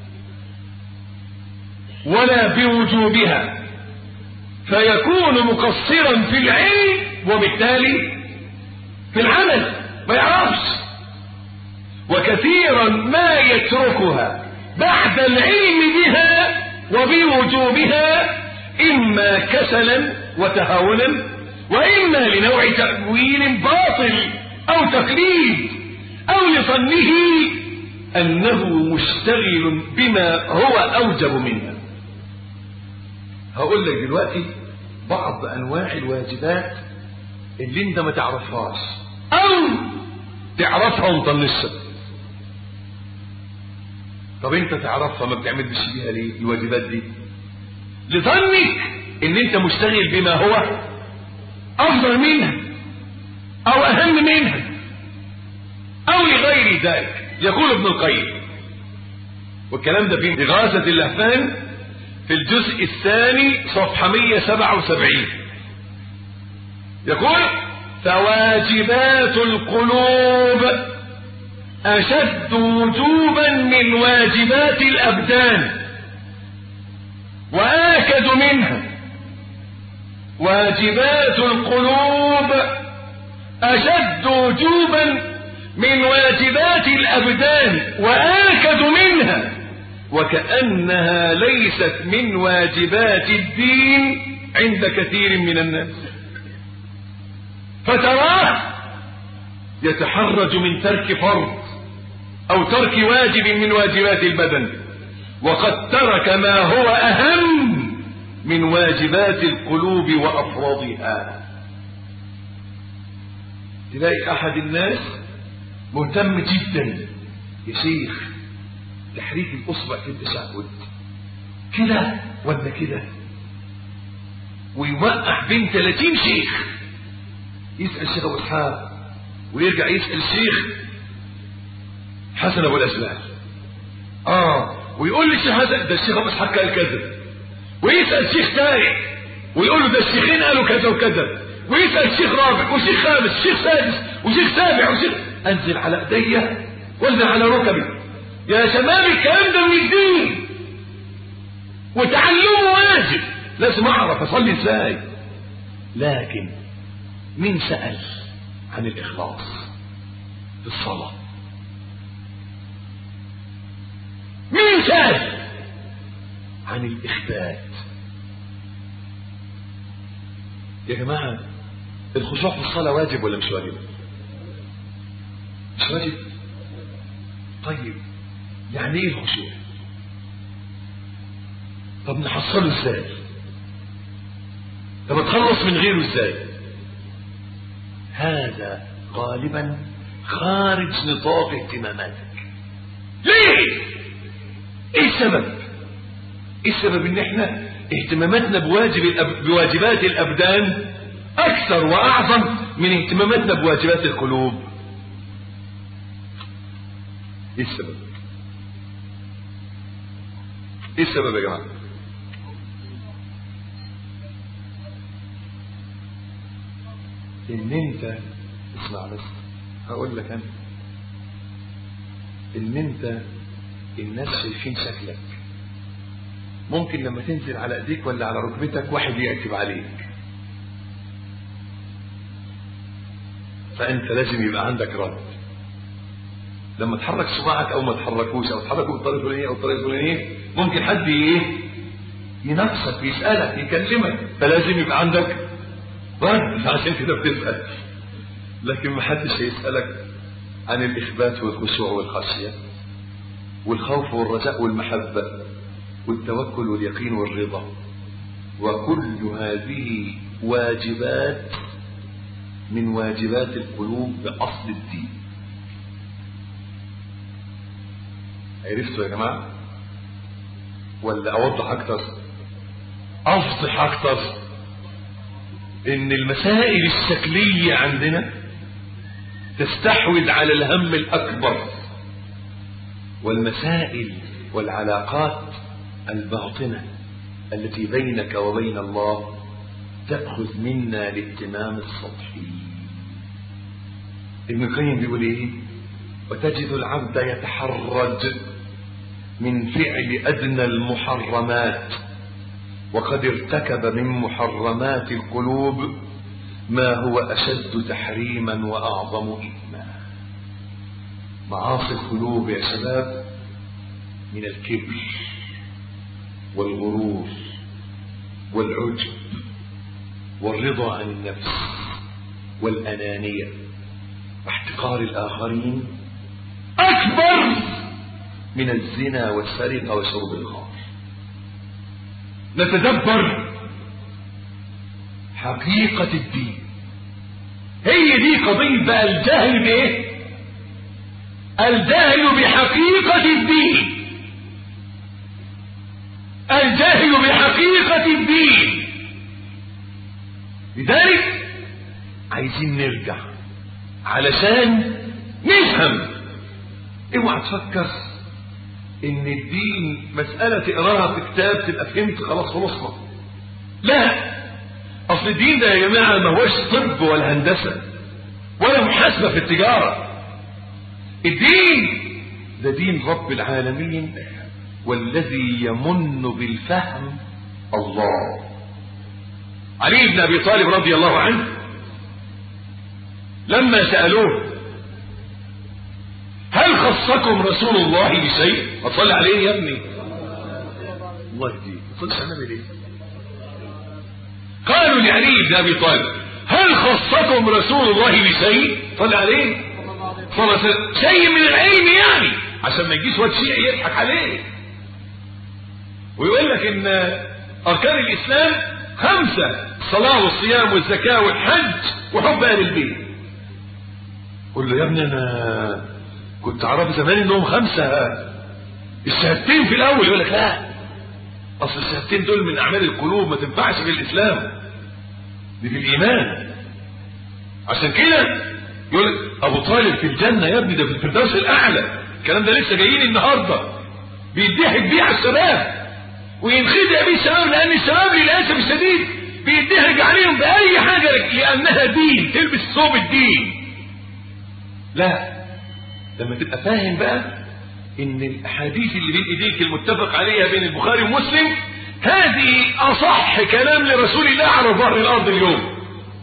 ولا بوجوبها فيكون مقصرا في العلم وبالتالي في العمل ما يعرفش وكثيرا ما يتركها بعد العلم بها وبوجوبها إما كسلا وتهاونا وإما لنوع تأويل باطل أو تقليد أو لظنه أنه مشتغل بما هو أوجب منها هقول لك دلوقتي بعض أنواع الواجبات اللي انت ما تعرفهاش أو تعرفها ومطنشها طب انت تعرفها ما بتعملش بيها ليه الواجبات دي لظنك ان انت مشتغل بما هو افضل منها او اهم منها او لغير ذلك يقول ابن القيم والكلام ده في إغاثة اللهفان في الجزء الثاني صفحة 177 يقول فواجبات القلوب أشد وجوبا من واجبات الأبدان وآكد منها واجبات القلوب أشد وجوبا من واجبات الأبدان وآكد منها وكأنها ليست من واجبات الدين عند كثير من الناس فتراه يتحرج من ترك فرض أو ترك واجب من واجبات البدن وقد ترك ما هو أهم من واجبات القلوب وأفرادها تلاقي أحد الناس مهتم جدا يا شيخ تحريك الأصبع في التشهد كده ولا كده ويوقع بين 30 شيخ يسأل الشيخ أبو إسحاق ويرجع يسأل الشيخ حسن أبو الأسلام آه ويقول لي الشيخ حسن ده الشيخ أبو إسحاق قال كذا ويسأل الشيخ تاني ويقول له ده الشيخين قالوا كذا وكذا ويسأل الشيخ رابع وشيخ خامس وشيخ سادس وشيخ سابع وشيخ أنزل على إيديا وانزل على ركبي يا شباب الكلام ده من الدين وتعلمه واجب لازم اعرف اصلي ازاي لكن مين سأل عن الاخلاص في الصلاة مين سأل عن الاخبات يا جماعة الخشوع في الصلاة واجب ولا مش واجب مش واجب طيب يعني ايه الخشوع طب نحصله ازاي طب اتخلص من غيره ازاي هذا غالبا خارج نطاق اهتماماتك ليه ايه السبب ايه السبب ان احنا اهتماماتنا بواجب الأب... بواجبات الابدان اكثر واعظم من اهتماماتنا بواجبات القلوب ايه السبب ايه السبب يا جماعه ان انت اسمع بس هقول لك انا ان انت الناس شايفين شكلك ممكن لما تنزل على ايديك ولا على ركبتك واحد يعتب عليك فانت لازم يبقى عندك رد لما تحرك صباعك او ما تحركوش او تحركه بالطريقه الفلانيه او الطريقه الفلانيه ممكن حد ايه ينافسك يسالك يكلمك فلازم يبقى عندك رد عشان كده بتسال لكن ما حدش هيسالك عن الاخبات والخشوع والخشيه والخوف والرجاء والمحبه والتوكل واليقين والرضا وكل هذه واجبات من واجبات القلوب باصل الدين عرفتوا يا جماعة ولا اوضح اكتر افضح اكتر ان المسائل الشكلية عندنا تستحوذ على الهم الاكبر والمسائل والعلاقات الباطنة التي بينك وبين الله تأخذ منا الاهتمام السطحي ابن القيم بيقول ايه وتجد العبد يتحرج من فعل أدنى المحرمات وقد ارتكب من محرمات القلوب ما هو أشد تحريما وأعظم إثما معاصي القلوب يا شباب من الكبر والغرور والعجب والرضا عن النفس والأنانية واحتقار الآخرين أكبر من الزنا والسرقة وشرب الخمر نتدبر حقيقة الدين هي دي قضية بقى الجهل بايه الجهل بحقيقة الدين الجهل بحقيقة الدين لذلك عايزين نرجع علشان نفهم اوعى تفكر ان الدين مسألة تقراها في كتاب تبقى فهمت خلاص خلصنا لا اصل الدين ده يا جماعة ما هوش طب ولا هندسة ولا محاسبة في التجارة الدين ده دين رب العالمين والذي يمن بالفهم الله علي بن ابي طالب رضي الله عنه لما سألوه هل خصكم رسول الله بشيء اصلي عليه يا ابني الله يهديك ما تصليش على النبي ليه قالوا لعلي بن ابي طالب هل خصكم رسول الله بشيء صلى عليه صلى الله عليه وسلم شيء من العلم يعني عشان ما يجيش واد شيعي يضحك عليه ويقول لك ان اركان الاسلام خمسه الصلاه والصيام والزكاه والحج وحب اهل البيت قول له يا ابني انا كنت اعرف زمان انهم خمسه الشهادتين في الاول يقول لك لا اصل الشهادتين دول من اعمال القلوب ما تنفعش في الاسلام دي في الايمان عشان كده يقول لك ابو طالب في الجنه يا ابني ده في الفردوس الاعلى الكلام ده لسه جايين النهارده بيضحك بيه على الشباب وينخدع بيه الشباب لان الشباب للاسف الشديد بيضحك عليهم باي حاجه لانها دين تلبس ثوب الدين لا لما تبقى فاهم بقى ان الاحاديث اللي بين ايديك المتفق عليها بين البخاري ومسلم هذه اصح كلام لرسول الله على ظهر الارض اليوم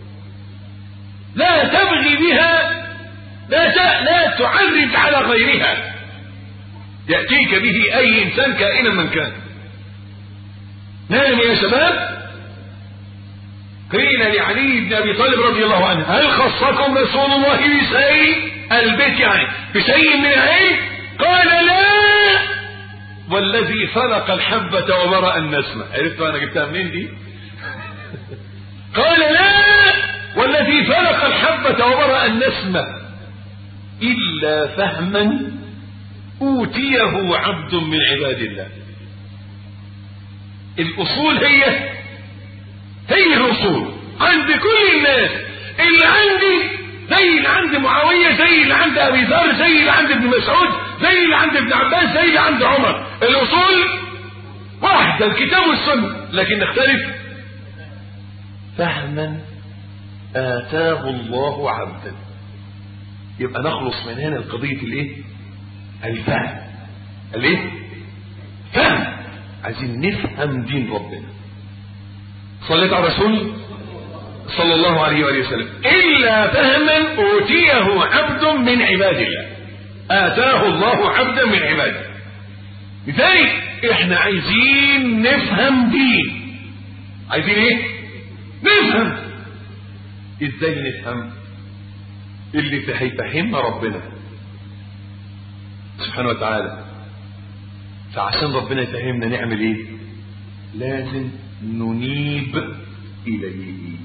لا تبغي بها لا لا تعرج على غيرها ياتيك به اي انسان كائنا من كان نعم يا شباب قيل لعلي بن ابي طالب رضي الله عنه هل خصكم رسول الله بشيء البيت يعني بشيء من العلم قال لا والذي فرق الحبة وبرأ النسمة عرفت انا جبتها منين دي قال لا والذي فرق الحبة وبرأ النسمة إلا فهما أوتيه عبد من عباد الله الأصول هي هي الأصول عند كل الناس اللي عندي زي اللي عند معاوية زي اللي عند أبي ذر زي اللي عند ابن مسعود زي اللي عند ابن عباس زي اللي عند عمر الأصول واحدة الكتاب والسنة لكن نختلف فهما آتاه الله عبدا يبقى نخلص من هنا القضية الايه الفهم الايه فهم عايزين نفهم دين ربنا صليت على الرسول صلى الله عليه وآله وسلم إلا فهما أوتيه عبد من عباد الله آتاه الله عبدا من عباده لذلك احنا عايزين نفهم دين عايزين ايه نفهم ازاي نفهم اللي هيفهمنا ربنا سبحانه وتعالى فعشان ربنا يفهمنا نعمل ايه لازم ننيب اليه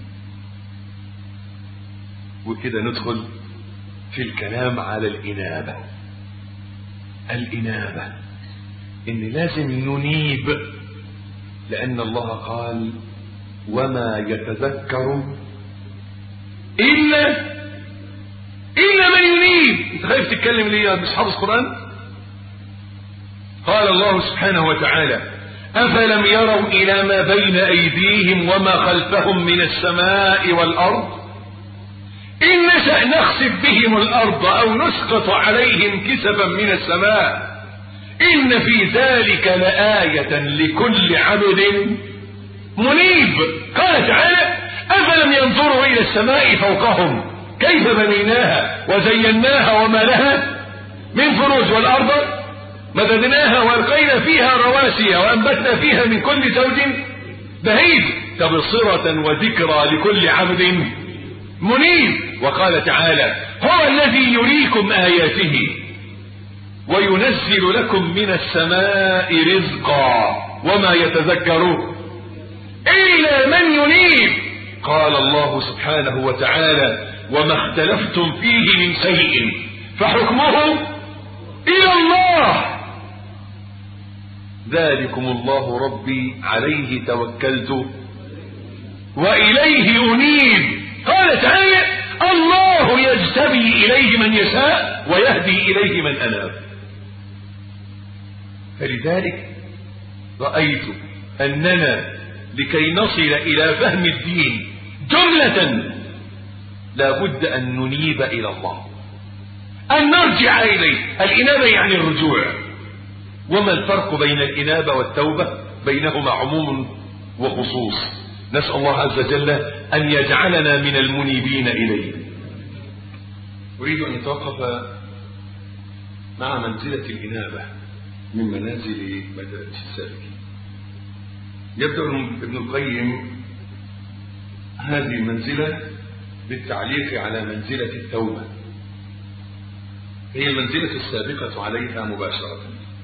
وكده ندخل في الكلام على الانابه الانابه ان لازم ننيب لان الله قال وما يتذكر الا الا من ينيب انت خايف تتكلم ليه مش حافظ قران قال الله سبحانه وتعالى افلم يروا الى ما بين ايديهم وما خلفهم من السماء والارض ان نشا نخسف بهم الارض او نسقط عليهم كسفا من السماء ان في ذلك لايه لكل عبد منيب قال تعالى افلم ينظروا الى السماء فوقهم كيف بنيناها وزيناها وما لها من فروج والارض مددناها والقينا فيها رواسي وانبتنا فيها من كل زوج بهيج تبصرة وذكرى لكل عبد منيب وقال تعالى هو الذي يريكم اياته وينزل لكم من السماء رزقا وما يتذكر الا من ينيب قال الله سبحانه وتعالى وما اختلفتم فيه من شيء فحكمه الى الله ذلكم الله ربي عليه توكلت واليه انيب قال تعالى الله والله يجتبي إليه من يشاء ويهدي إليه من أناب فلذلك رأيت أننا لكي نصل إلى فهم الدين جملة لا بد أن ننيب إلى الله أن نرجع إليه الإنابة يعني الرجوع وما الفرق بين الإنابة والتوبة بينهما عموم وخصوص نسأل الله عز وجل أن يجعلنا من المنيبين إليه أريد أن نتوقف مع منزلة الإنابة من منازل مدرسة السالكين يبدأ ابن القيم هذه المنزلة بالتعليق على منزلة التوبة هي المنزلة السابقة عليها مباشرة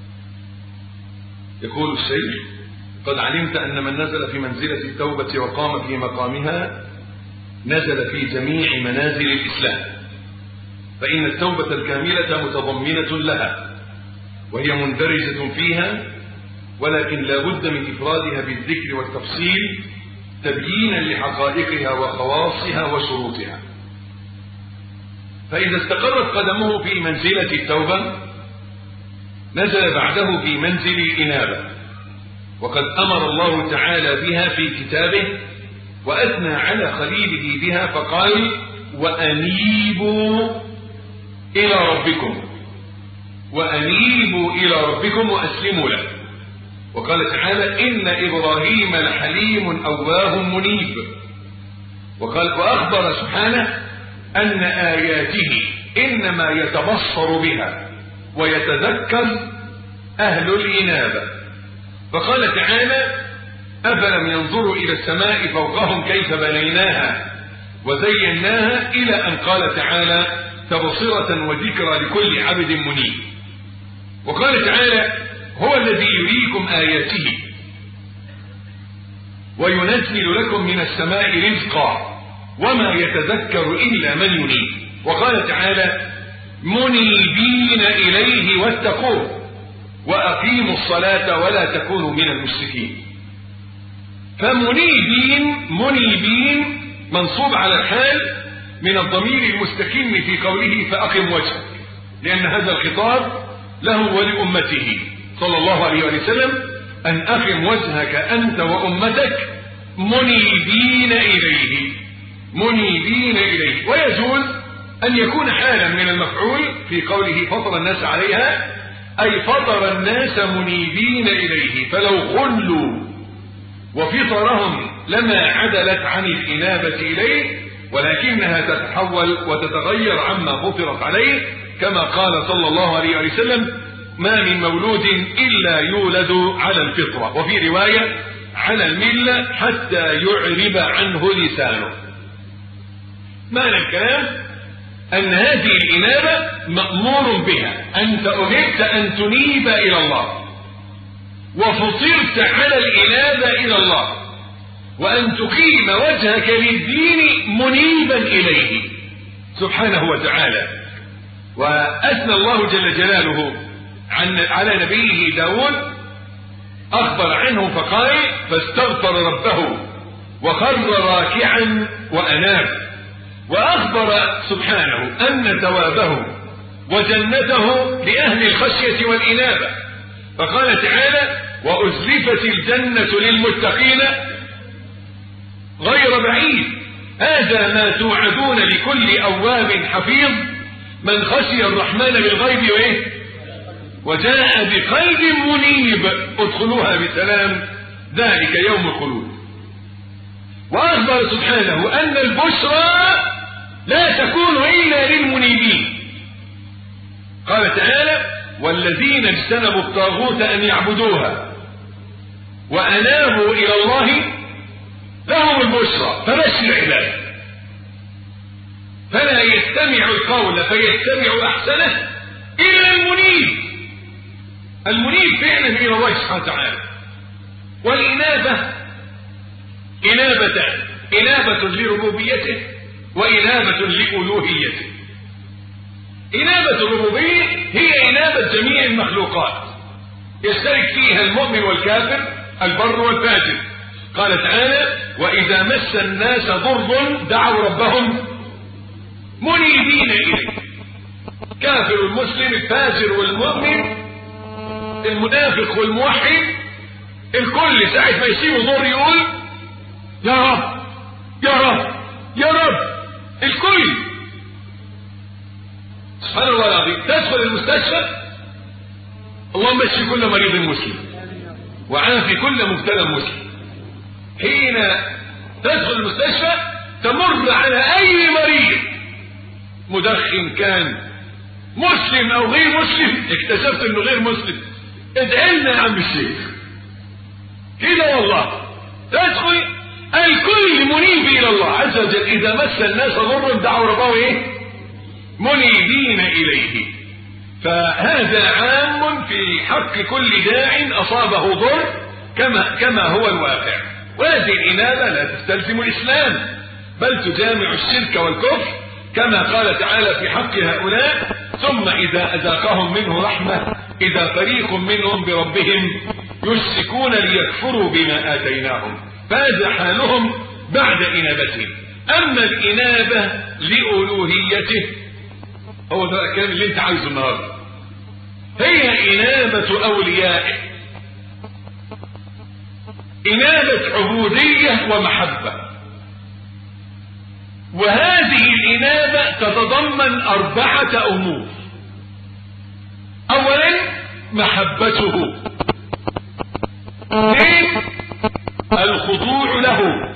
يقول الشيخ قد علمت أن من نزل في منزلة التوبة وقام في مقامها نزل في جميع منازل الإسلام فإن التوبة الكاملة متضمنة لها وهي مندرجة فيها ولكن لا بد من إفرادها بالذكر والتفصيل تبيينا لحقائقها وخواصها وشروطها فإذا استقرت قدمه في منزلة التوبة نزل بعده في منزل الإنابة وقد أمر الله تعالى بها في كتابه وأثنى على خليله بها فقال وأنيبوا إلى ربكم وأنيبوا إلى ربكم وأسلموا له وقال تعالى إن إبراهيم لحليم أواه منيب وقال وأخبر سبحانه أن آياته إنما يتبصر بها ويتذكر أهل الإنابة فقال تعالى أفلم ينظروا إلى السماء فوقهم كيف بنيناها وزيناها إلى أن قال تعالى تبصرة وذكرى لكل عبد منيب وقال تعالى هو الذي يريكم آياته وينزل لكم من السماء رزقا وما يتذكر إلا من ينيب وقال تعالى منيبين إليه واتقوه وأقيموا الصلاة ولا تكونوا من المشركين فمنيبين منيبين منصوب على الحال من الضمير المستكين في قوله فأقم وجهك لأن هذا الخطاب له ولأمته صلى الله عليه وسلم أن أقم وجهك أنت وأمتك منيبين إليه منيبين إليه ويجوز أن يكون حالا من المفعول في قوله فطر الناس عليها أي فطر الناس منيبين إليه فلو خلوا وفطرهم لما عدلت عن الإنابة إليه ولكنها تتحول وتتغير عما فطرت عليه كما قال صلى الله عليه وسلم ما من مولود إلا يولد على الفطرة وفي رواية على الملة حتى يعرب عنه لسانه معنى الكلام أن هذه الإنابة مأمور بها أنت أمرت أن تنيب إلى الله وفطرت على الإنابة إلى الله وأن تقيم وجهك للدين منيبا إليه سبحانه وتعالى وأثنى الله جل جلاله عن على نبيه داود أخبر عنه فقال فاستغفر ربه وخر راكعا وأناب وأخبر سبحانه أن ثوابه وجنته لأهل الخشية والإنابة فقال تعالى وأزلفت الجنة للمتقين غير بعيد هذا ما توعدون لكل أواب حفيظ من خشي الرحمن بالغيب وإيه وجاء بقلب منيب ادخلوها بسلام ذلك يوم الخلود وأخبر سبحانه أن البشرى لا تكون إلا للمنيبين قال تعالى والذين اجتنبوا الطاغوت أن يعبدوها وأنابوا إلى الله لهم البشرى فبشر عباده فلا يستمع القول فيتبع أحسنه إلا المنيب المنيب فعلا إلى الله سبحانه وتعالى والإنابة إنابتان إنابة لربوبيته وإنابة لألوهيته إنابة الربوبية هي إنابة جميع المخلوقات يشترك فيها المؤمن والكافر البر والفاجر قال تعالى وإذا مس الناس ضر دعوا ربهم منيبين إليه كافر والمسلم الفاجر والمؤمن المنافق والموحد الكل ساعة ما يسيبوا نور يقول يا رب يا رب يا رب الكل سبحان الله العظيم تدخل المستشفى اللهم اشف كل مريض مسلم وعافي كل مبتلى مسلم حين تدخل المستشفى تمر على اي مريض مدخن كان مسلم او غير مسلم اكتشفت انه غير مسلم ادعي لنا يا عم الشيخ كده والله تدخل الكل منيب الى الله عز وجل اذا مس الناس ضر دعوا ربه ايه منيبين اليه فهذا عام في حق كل داع اصابه ضر كما كما هو الواقع وهذه الانابه لا تستلزم الاسلام بل تجامع الشرك والكفر كما قال تعالى في حق هؤلاء ثم اذا اذاقهم منه رحمه اذا فريق منهم بربهم يشركون ليكفروا بما اتيناهم فهذا حالهم بعد انابتهم اما الانابه لالوهيته هو ده الكلام اللي انت عايزه النهارده هي انابه اوليائه انابه عبوديه ومحبه وهذه الانابه تتضمن اربعه امور اولا محبته اثنين الخضوع له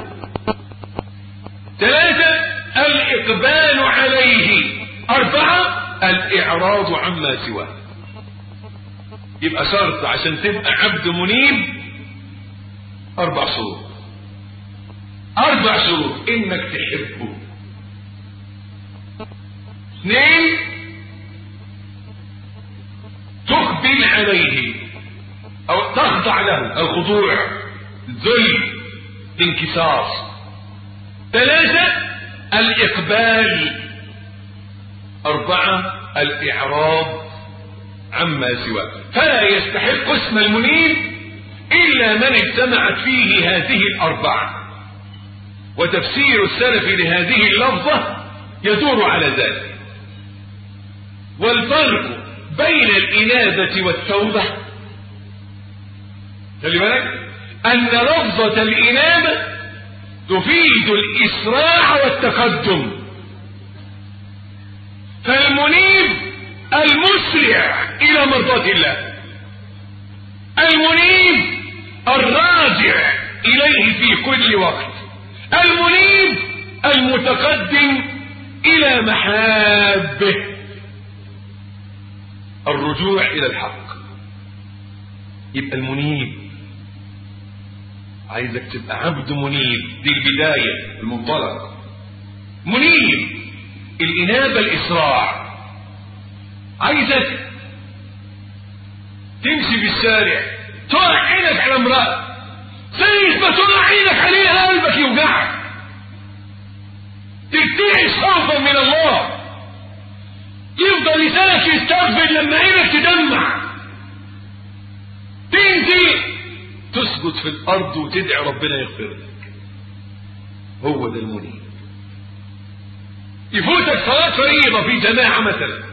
ثلاثة الإقبال عليه أربعة الإعراض عما سواه يبقى شرط عشان تبقى عبد منيب أربع شروط أربع شروط إنك تحبه اثنين تقبل عليه أو تخضع له الخضوع الذل الانكسار ثلاثة الإقبال أربعة الإعراض عما سواه فلا يستحق اسم المنيب إلا من اجتمعت فيه هذه الأربعة وتفسير السلف لهذه اللفظة يدور على ذلك والفرق بين الإنابة والتوبة خلي بالك أن لفظة الإنابة تفيد الإسراع والتقدم فالمنيب المسرع إلى مرضاة الله المنيب الراجع إليه في كل وقت المنيب المتقدم إلى محابه الرجوع إلى الحق يبقى المنيب عايزك تبقى عبد منيب دي البداية المنطلق منيب الإنابة الإسراع عايزك تمشي في الشارع تقع عينك على امرأة زي ما تقع عينك عليها قلبك يوجعك ترتعش خوفا من الله يفضل لسانك يستغفر لما عينك تدمع تنزل تسجد في الارض وتدعي ربنا يغفر لك هو ده المنيب يفوتك صلاة فريضة في جماعة مثلا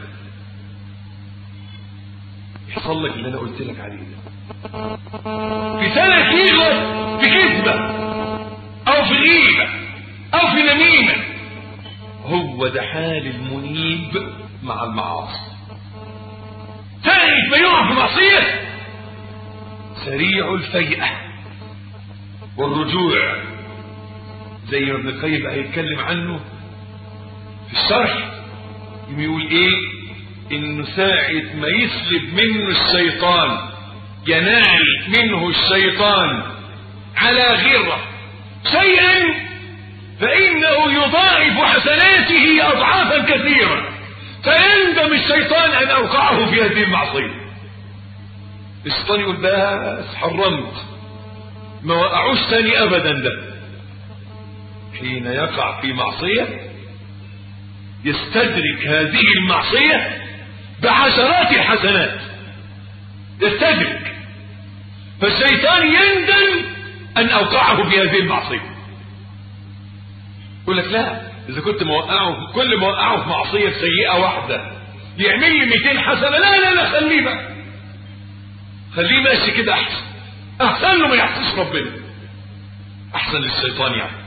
يحصل لك اللي انا قلت لك عليه ده في سنة يغلط في كذبة او في غيبة او في نميمة هو ده حال المنيب مع المعاصي ساعة ما يقع في معصية سريع الفيئة والرجوع زي ما ابن القيم هيتكلم عنه في الشرح يقول ايه انه ساعة ما يسلب منه الشيطان ينال منه الشيطان على غره شيئا فانه يضاعف حسناته اضعافا كثيرة فيندم الشيطان ان اوقعه في هذه المعصيه الشيطان يقول بس حرمت ما وقعوش تاني ابدا ده حين يقع في معصية يستدرك هذه المعصية بعشرات الحسنات يستدرك فالشيطان يندم ان اوقعه في هذه المعصية يقول لك لا اذا كنت موقعه كل ما وقعه في معصيه سيئه واحده يعمل لي 200 حسنه لا لا لا خليه بقى خليه ماشي كده احسن احسن له ما يحسش ربنا احسن للشيطان يعني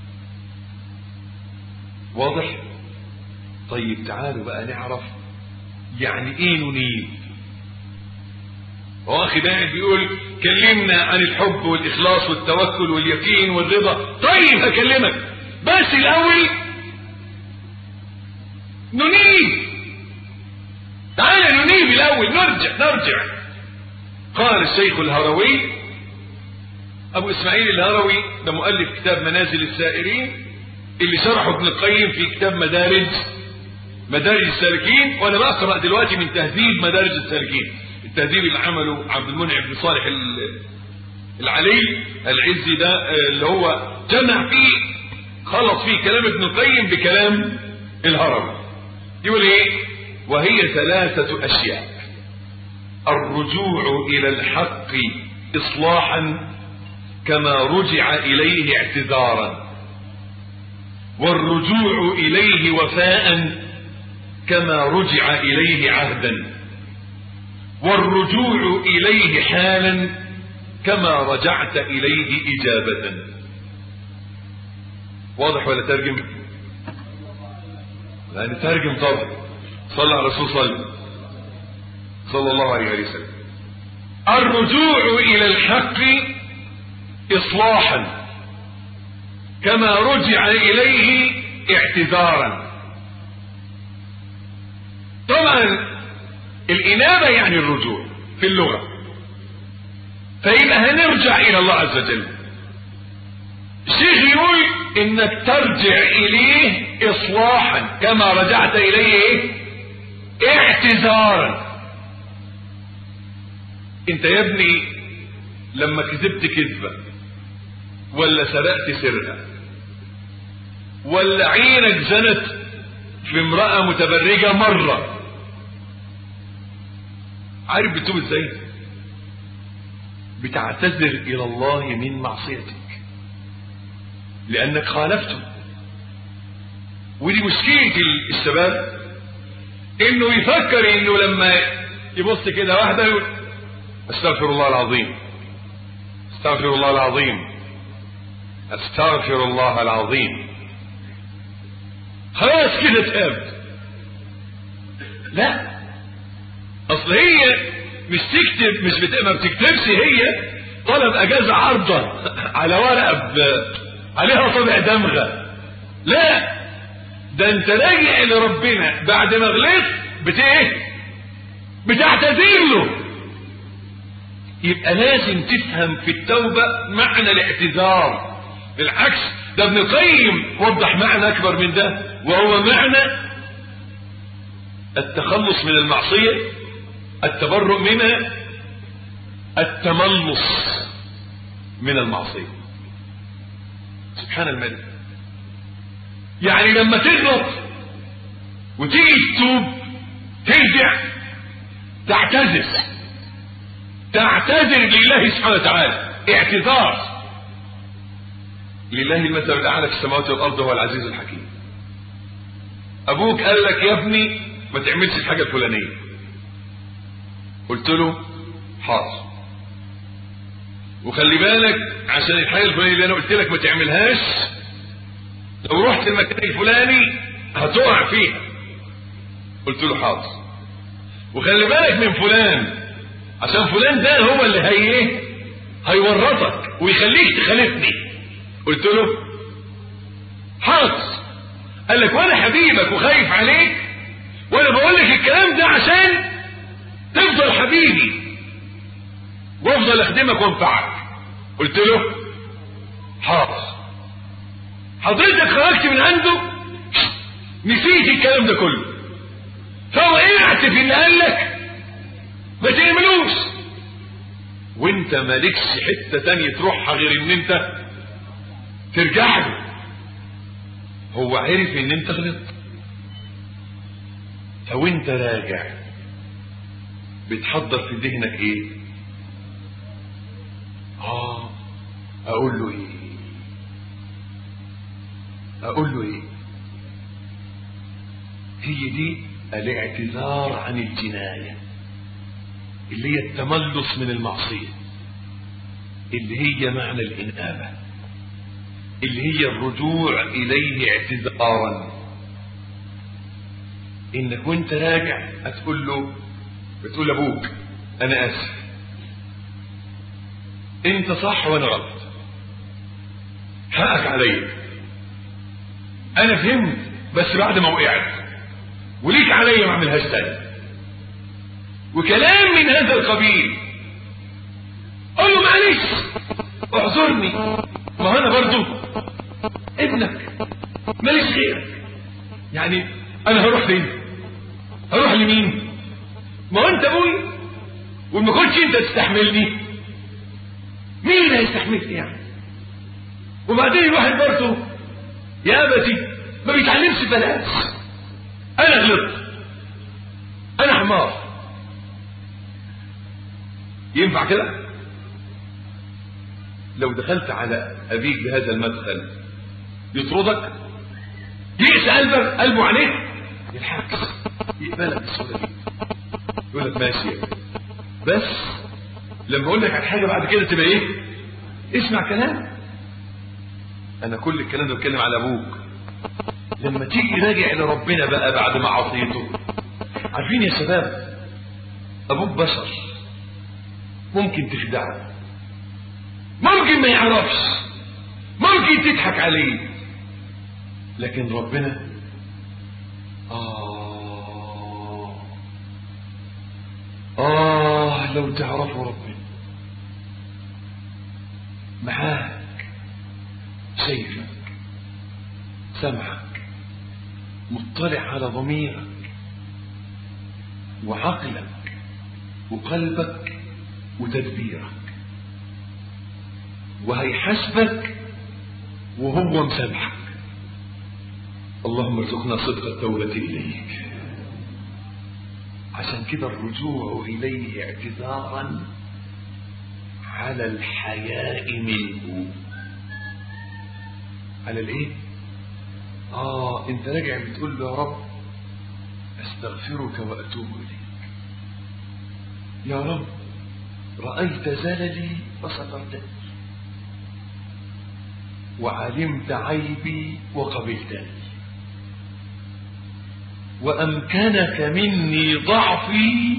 واضح طيب تعالوا بقى نعرف يعني ايه ننيب هو اخي قاعد بيقول كلمنا عن الحب والاخلاص والتوكل واليقين والرضا طيب هكلمك بس الاول ننيب تعالى ننيب الاول نرجع نرجع قال الشيخ الهروي ابو اسماعيل الهروي ده مؤلف كتاب منازل السائرين اللي شرحه ابن القيم في كتاب مدارج مدارج السالكين وانا بقرا دلوقتي من تهذيب مدارج السالكين التهذيب اللي عمله عبد المنعم بن صالح العلي العزي ده اللي هو جمع فيه خلص فيه كلام ابن القيم بكلام الهروي يقول ايه وهي ثلاثة اشياء الرجوع الى الحق اصلاحا كما رجع اليه اعتذارا والرجوع اليه وفاء كما رجع اليه عهدا والرجوع اليه حالا كما رجعت اليه اجابه واضح ولا ترجم لا نترجم طبعا صلى على الرسول صلى صلى الله عليه وسلم الرجوع الى الحق اصلاحا كما رجع اليه اعتذارا طبعا الانابه يعني الرجوع في اللغه فيبقى هنرجع الى الله عز وجل الشيخ يقول انك ترجع اليه اصلاحا كما رجعت اليه اعتذارا انت يا ابني لما كذبت كذبه ولا سرقت سرقه ولا عينك زنت في امرأة متبرجة مرة عارف بتوب ازاي بتعتذر الى الله من معصيتك لانك خالفته ودي مشكلة الشباب انه يفكر انه لما يبص كده واحدة يقول استغفر الله العظيم استغفر الله العظيم استغفر الله العظيم خلاص كده تاب لا اصل هي مش تكتب مش بت... ما بتكتبش هي طلب اجازه عارضه على ورقه ب... عليها طبع دمغه لا ده انت راجع لربنا بعد ما غلطت بت ايه بتعتذر له يبقى لازم تفهم في التوبه معنى الاعتذار بالعكس ده ابن القيم وضح معنى اكبر من ده وهو معنى التخلص من المعصية التبرؤ منها التملص من المعصية سبحان الملك يعني لما تغلط وتيجي تتوب ترجع تعتذر تعتذر لله سبحانه وتعالى اعتذار لله المثل الاعلى في السماوات والارض هو العزيز الحكيم ابوك قال لك يا ابني ما تعملش الحاجه الفلانيه قلت له حاضر وخلي بالك عشان الحاجه الفلانيه اللي انا قلت لك ما تعملهاش لو رحت المكان الفلاني هتقع فيها قلت له حاضر وخلي بالك من فلان عشان فلان ده هو اللي هي هيورطك ويخليك تخالفني قلت له حاضر قال لك وانا حبيبك وخايف عليك وانا بقول لك الكلام ده عشان تفضل حبيبي وافضل اخدمك وانفعك قلت له حاضر حضرتك خرجت من عنده نسيت الكلام ده كله فوقعت في اللي قال لك ما تعملوش وانت مالكش حته تانية تروحها غير ان انت ترجع له هو عرف ان انت غلطت فوانت راجع بتحضر في ذهنك ايه اه اقول له ايه اقول له ايه هي دي الاعتذار عن الجناية اللي هي التملص من المعصية اللي هي معنى الإنابة اللي هي الرجوع إليه اعتذارا إنك وانت راجع هتقول له بتقول لأبوك أنا آسف أنت صح وأنا غلط حقك عليا أنا فهمت بس بعد ما وقعت وليك عليا ما اعملهاش تاني وكلام من هذا القبيل قول له معلش اعذرني ما هو انا برضو ابنك ماليش غيرك يعني انا هروح فين هروح لمين ما هو انت ابوي وما كنتش انت تستحملني مين اللي هيستحملني يعني وبعدين الواحد برضه يا ابتي ما بيتعلمش ببلاش انا غلطت انا حمار ينفع كده لو دخلت على ابيك بهذا المدخل يطردك يئس قلبك قلبه عليك يلحقك يقبلك بسهوله دي يقول لك ماشي يا ابني. بس لما اقول لك على حاجه بعد كده تبقى ايه اسمع كلام انا كل الكلام ده بتكلم على ابوك لما تيجي راجع لربنا بقى بعد ما عصيته عارفين يا شباب ابوك بشر ممكن تخدعه ممكن ما يعرفش ممكن تضحك عليه لكن ربنا آه آه لو تعرفوا ربنا معاك شايفك سمعك مطلع على ضميرك وعقلك وقلبك وتدبيرك وهيحاسبك وهو مسامحك اللهم ارزقنا صدق التوبة إليك عشان كده الرجوع إليه اعتذارا على الحياء منه على الايه اه انت راجع بتقول له يا رب استغفرك واتوب اليك يا رب رايت زللي فسترتني وعلمت عيبي وقبلتني وامكنك مني ضعفي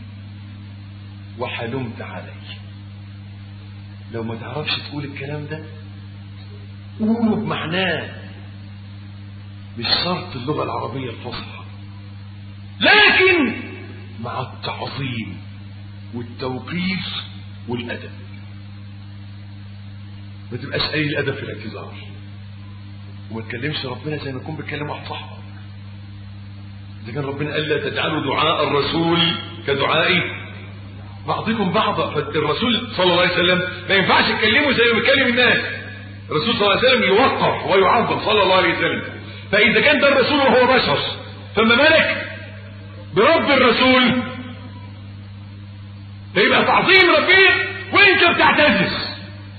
وحلمت علي لو ما تعرفش تقول الكلام ده قوله بمعناه مش شرط اللغة العربية الفصحى لكن مع التعظيم والتوقير والأدب ما تبقاش قليل الأدب في الاعتذار وما تكلمش ربنا زي ما يكون بيتكلم واحد صاحبك إذا كان ربنا قال لا تجعلوا دعاء الرسول كدعاء بعضكم بعضا فالرسول صلى الله عليه وسلم ما ينفعش تكلمه زي ما بيكلم الناس الرسول صلى الله عليه وسلم يوقف ويعظم صلى الله عليه وسلم فإذا كان ده الرسول وهو بشر فما بالك برب الرسول فيبقى تعظيم ربنا وانت بتعتذر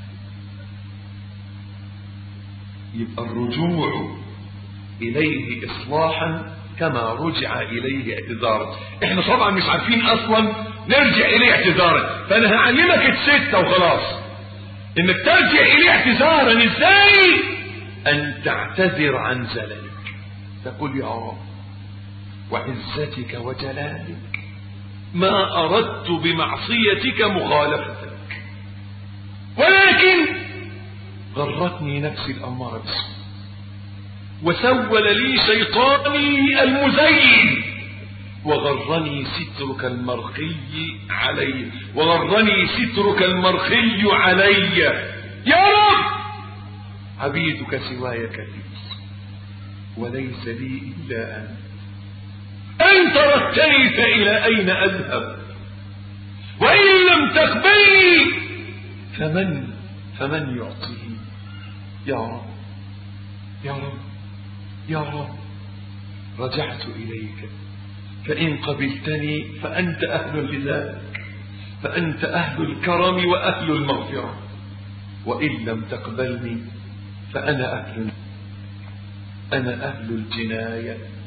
يبقى الرجوع إليه إصلاحا كما رجع إليه اعتذارا احنا طبعا مش عارفين أصلا نرجع إليه اعتذارا فأنا هعلمك الستة وخلاص انك ترجع اليه اعتذارا ازاي ان تعتذر عن زللك تقول يا رب وعزتك وجلالك ما اردت بمعصيتك مخالفتك ولكن غرتني نفسي الاماره بالسوء وسول لي شيطاني المزين وغرني سترك المرخي علي وغرني سترك المرخي علي يا رب عبيدك سواي كثير وليس لي إلا أنت أن تركتني فإلى أين أذهب وإن لم تقبلني فمن فمن يعطيني يا رب يا رب يا رب رجعت إليك فإن قبلتني فأنت أهل لذلك فأنت أهل الكرم وأهل المغفرة وإن لم تقبلني فأنا أهل أنا أهل الجناية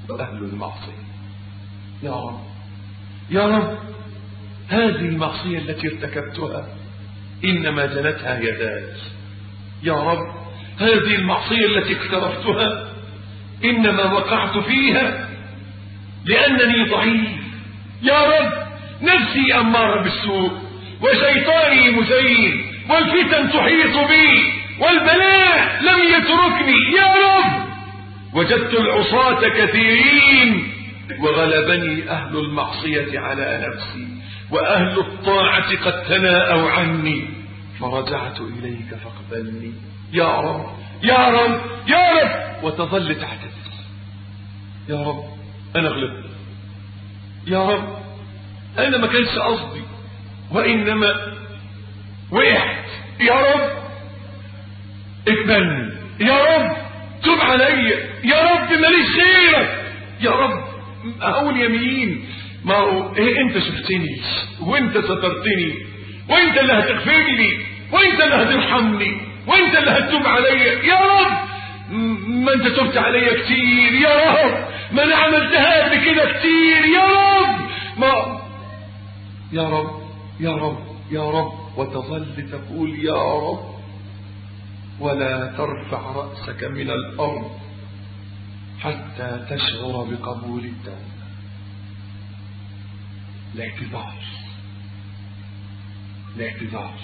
وأهل المعصية يا رب يا رب هذه المعصية التي ارتكبتها إنما جنتها يداي يا رب هذه المعصية التي اقترفتها إنما وقعت فيها لأنني ضعيف يا رب نفسي أمارة بالسوء وشيطاني مزين والفتن تحيط بي والبلاء لم يتركني يا رب وجدت العصاة كثيرين وغلبني أهل المعصية على نفسي وأهل الطاعة قد تناءوا عني فرجعت إليك فاقبلني يا رب يا رب يا رب وتظل تعتذر يا رب أنا غلبت يا رب أنا ما كانش قصدي وإنما وقعت يا رب اقبلني يا رب تب علي يا رب ماليش غيرك يا رب اقول يمين ما هو إيه انت شفتني وانت سترتني وانت اللي هتغفر لي وانت اللي هترحمني وانت اللي هتتوب عليا يا رب ما انت تبت عليا كتير يا رب ما انا عملتها قبل كده كتير يا رب ما يا رب يا رب يا رب وتظل تقول يا رب ولا ترفع رأسك من الأرض حتى تشعر بقبول التوبة الاعتذار الاعتذار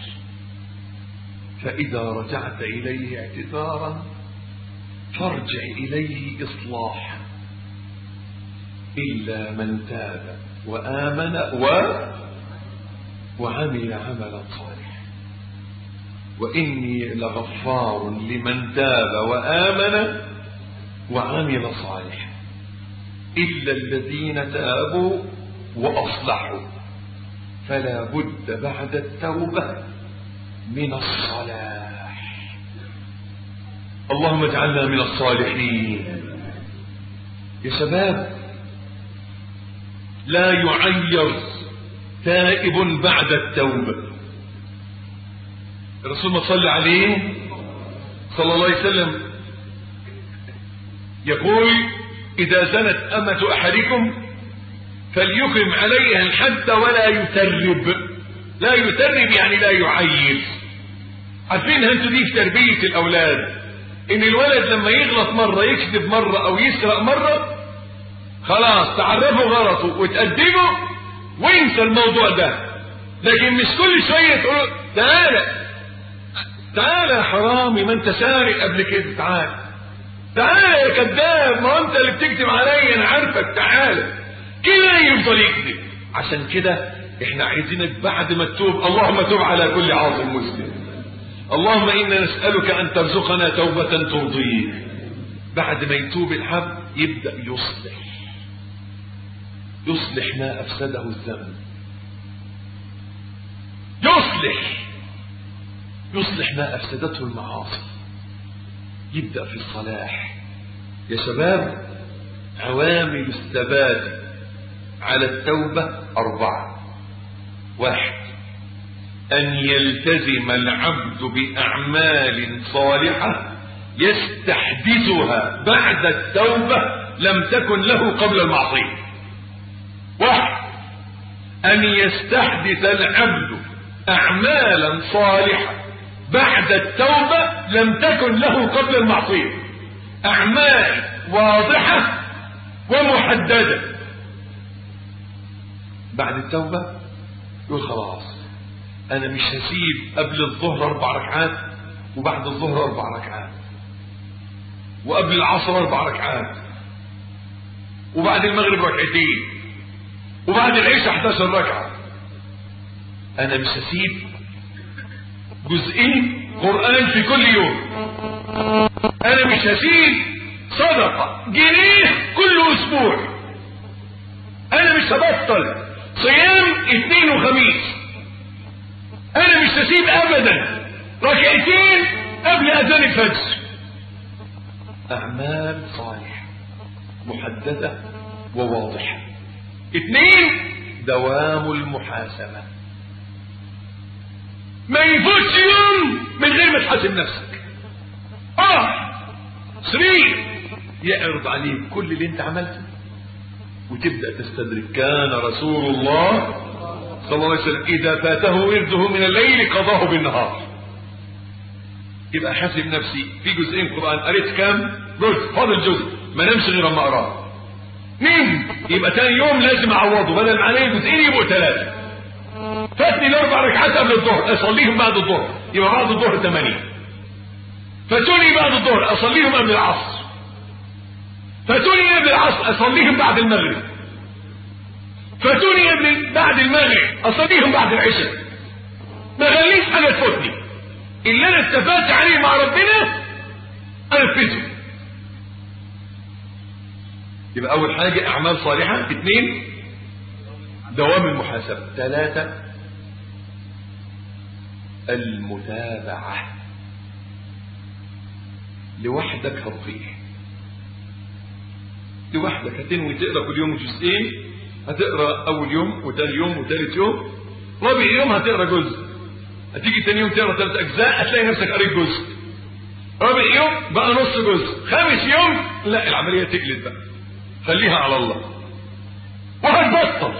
فإذا رجعت إليه اعتذارا فارجع إليه إصلاحا إلا من تاب وآمن و وعمل عملا صالحا وإني لغفار لمن تاب وآمن وعمل صالحا إلا الذين تابوا وأصلحوا فلا بد بعد التوبة من الصلاح اللهم اجعلنا من الصالحين يا شباب لا يعير تائب بعد التوبة الرسول ما صلى عليه صلى الله عليه وسلم يقول إذا زنت أمة أحدكم فليقم عليها الحد ولا يترب لا يترب يعني لا يعير عارفين انتوا دي في تربية الأولاد إن الولد لما يغلط مرة يكذب مرة أو يسرق مرة خلاص تعرفوا غلطه وتقدموا وانسى الموضوع ده لكن مش كل شوية تقول تعالى تعالى يا حرامي ما انت سارق قبل كده تعالى تعالى يا كذاب ما انت اللي بتكتب عليا انا عارفك تعالى كده يفضل يكذب عشان كده احنا عايزينك بعد ما تتوب اللهم تب على كل عاصم مسلم اللهم انا نسألك ان ترزقنا توبة ترضيك بعد ما يتوب الحب يبدأ يصلح يصلح ما افسده الذنب يصلح يصلح ما افسدته المعاصي يبدأ في الصلاح يا شباب عوامل الثبات على التوبة أربعة واحد أن يلتزم العبد بأعمال صالحة يستحدثها بعد التوبة لم تكن له قبل المعصية واحد أن يستحدث العبد أعمالا صالحة بعد التوبة لم تكن له قبل المعصية أعمال واضحة ومحددة بعد التوبة يقول خلاص أنا مش هسيب قبل الظهر أربع ركعات وبعد الظهر أربع ركعات وقبل العصر أربع ركعات وبعد المغرب ركعتين وبعد العشاء 11 ركعة أنا مش هسيب جزئين قرآن في كل يوم أنا مش هسيب صدقة جنيه كل أسبوع أنا مش هبطل صيام اثنين وخميس أنا مش هسيب أبدا ركعتين قبل أذان الفجر أعمال صالحة محددة وواضحة اثنين دوام المحاسبة ما يفوتش يوم من غير ما تحاسب نفسك اه سرير يعرض عليك كل اللي انت عملته وتبدأ تستدرك كان رسول الله صلى الله عليه وسلم إذا فاته ورده من الليل قضاه بالنهار يبقى حاسب نفسي في جزئين قرآن قريت كام جزء فاضل جزء ما نمشي غير اما اقراه مين يبقى تاني يوم لازم اعوضه بدل ما عليه جزئين يبقوا ثلاثة فاتني الاربع ركعات قبل الظهر اصليهم بعد الظهر يبقى بعد الظهر ثمانية فاتوني بعد الظهر اصليهم قبل العصر فاتوني قبل العصر اصليهم بعد المغرب فاتوني قبل بعد المغرب اصليهم بعد العشاء ما غليش حاجه تفوتني اللي انا اتفقت عليه مع ربنا انفذه يبقى اول حاجه اعمال صالحه اثنين دوام المحاسبه ثلاثه المتابعه لوحدك هتطير لوحدك هتنوي تقرا كل يوم جزئين هتقرا اول يوم وثاني يوم وثالث يوم رابع يوم هتقرا جزء هتيجي ثاني يوم تقرا ثلاث اجزاء هتلاقي نفسك قريت جزء رابع يوم بقى نص جزء خامس يوم لا العمليه تقلت بقى خليها على الله وهتبطل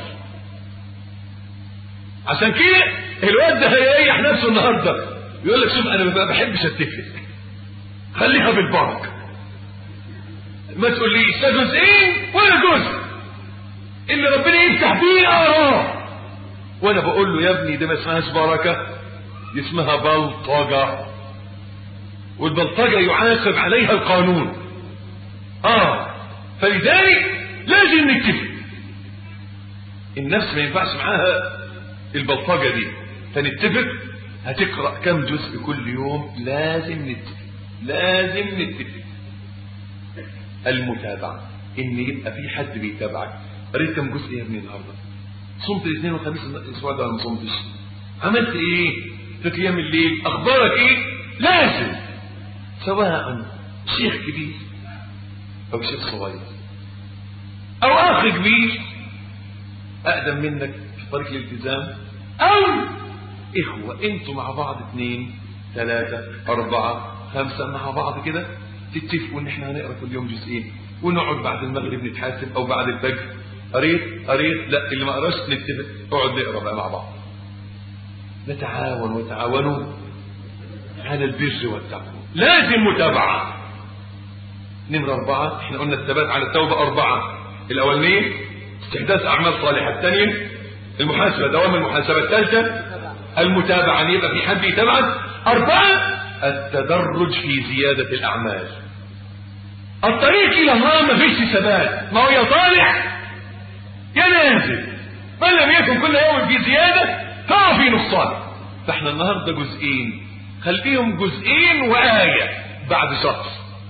عشان كده الواد ده هيريح نفسه النهارده يقول لك شوف انا ما بحبش اتفق خليها بالبركه ما تقوليش لا جزئين ولا جزء اللي ربنا يفتح بيه اراه وانا بقول له يا ابني ده ما اسمهاش بركه دي اسمها بلطجه والبلطجه يعاقب عليها القانون اه فلذلك لازم نتفق النفس ما ينفعش معاها البلطجه دي فنتفق هتقرا كم جزء كل يوم لازم نتفق لازم نتفق المتابعه ان يبقى في حد بيتابعك قريت كم جزء يا ابني النهارده صمت الاثنين والخميس الاسبوع ده ولا ما صمتش عملت ايه في قيام الليل اخبارك ايه لازم سواء شيخ كبير او شيخ صغير او اخ كبير اقدم منك في طريق الالتزام او اخوة انتوا مع بعض اثنين ثلاثة اربعة خمسة مع بعض كده تتفقوا ان احنا هنقرا كل يوم جزئين ونقعد بعد المغرب نتحاسب او بعد الفجر قريت قريت لا اللي ما قراش نتفق اقعد نقرا بقى مع بعض نتعاون وتعاونوا على البر والتقوى لازم متابعة نمرة أربعة احنا قلنا الثبات على التوبة أربعة الأولانية استحداث أعمال صالحة الثانية المحاسبة دوام المحاسبة الثالثة المتابعة أن يبقى في حد يتابعك أربعة التدرج في زيادة الأعمال الطريق إلى الله ما فيش ثبات ما هو يا طالع يا نازل من لم يكن كل يوم في زيادة فهو في نقصان فاحنا النهاردة جزئين خليهم جزئين وآية بعد شهر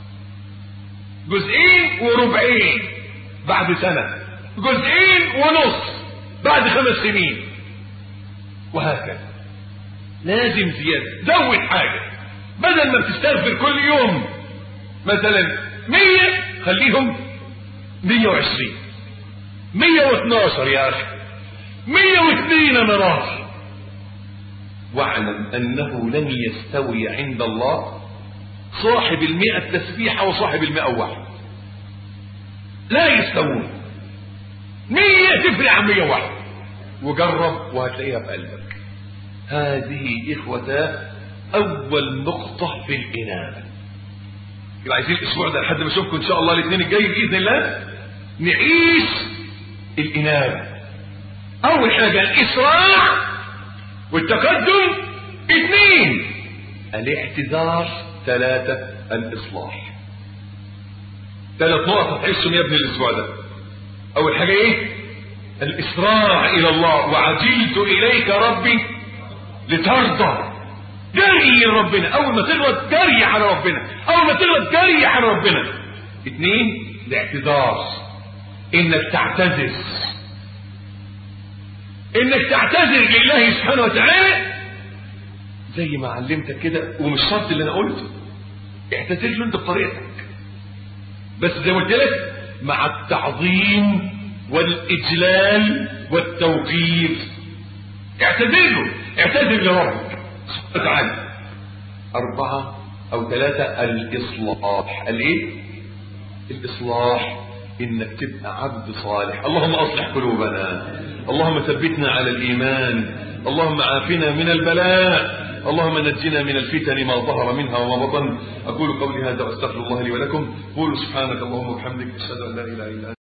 جزئين وربعين بعد سنة جزئين ونص بعد خمس سنين وهكذا لازم زيادة زود حاجة بدل ما بتستغفر كل يوم مثلا مية خليهم مية وعشرين مية واثناشر يا أخي مية واثنين مرات واعلم أنه لن يستوي عند الله صاحب المئة تسبيحة وصاحب المئة واحد لا يستوون مية تفرق عن مية واحد وجرب وهتلاقيها في قلبك هذه إخوة أول نقطة في الإنابة يبقى عايزين الأسبوع ده لحد ما أشوفكم إن شاء الله الاثنين الجاي بإذن الله نعيش الإنابة أول حاجة الإسراع والتقدم اثنين الاعتذار ثلاثة الإصلاح ثلاث نقط هتحسهم يا ابني الأسبوع ده أول حاجة إيه؟ الإسراع إلى الله وعجلت إليك ربي لترضى جري لربنا أول ما تغلط جري على ربنا أول ما تغلط جري على ربنا اثنين الاعتذار إنك تعتذر إنك تعتذر لله سبحانه وتعالى زي ما علمتك كده ومش شرط اللي أنا قلته اعتذر له أنت بطريقتك بس زي ما قلت لك مع التعظيم والإجلال والتوقير اعتذر له اعتذر لربك سبحانه وتعالى أربعة أو ثلاثة الإصلاح الإيه؟ الإصلاح انك تبقى عبد صالح اللهم اصلح قلوبنا اللهم ثبتنا على الايمان اللهم عافنا من البلاء اللهم نجنا من الفتن ما ظهر منها وما بطن اقول قولي هذا واستغفر الله لي ولكم قولوا سبحانك اللهم وبحمدك اشهد ان لا اله الا انت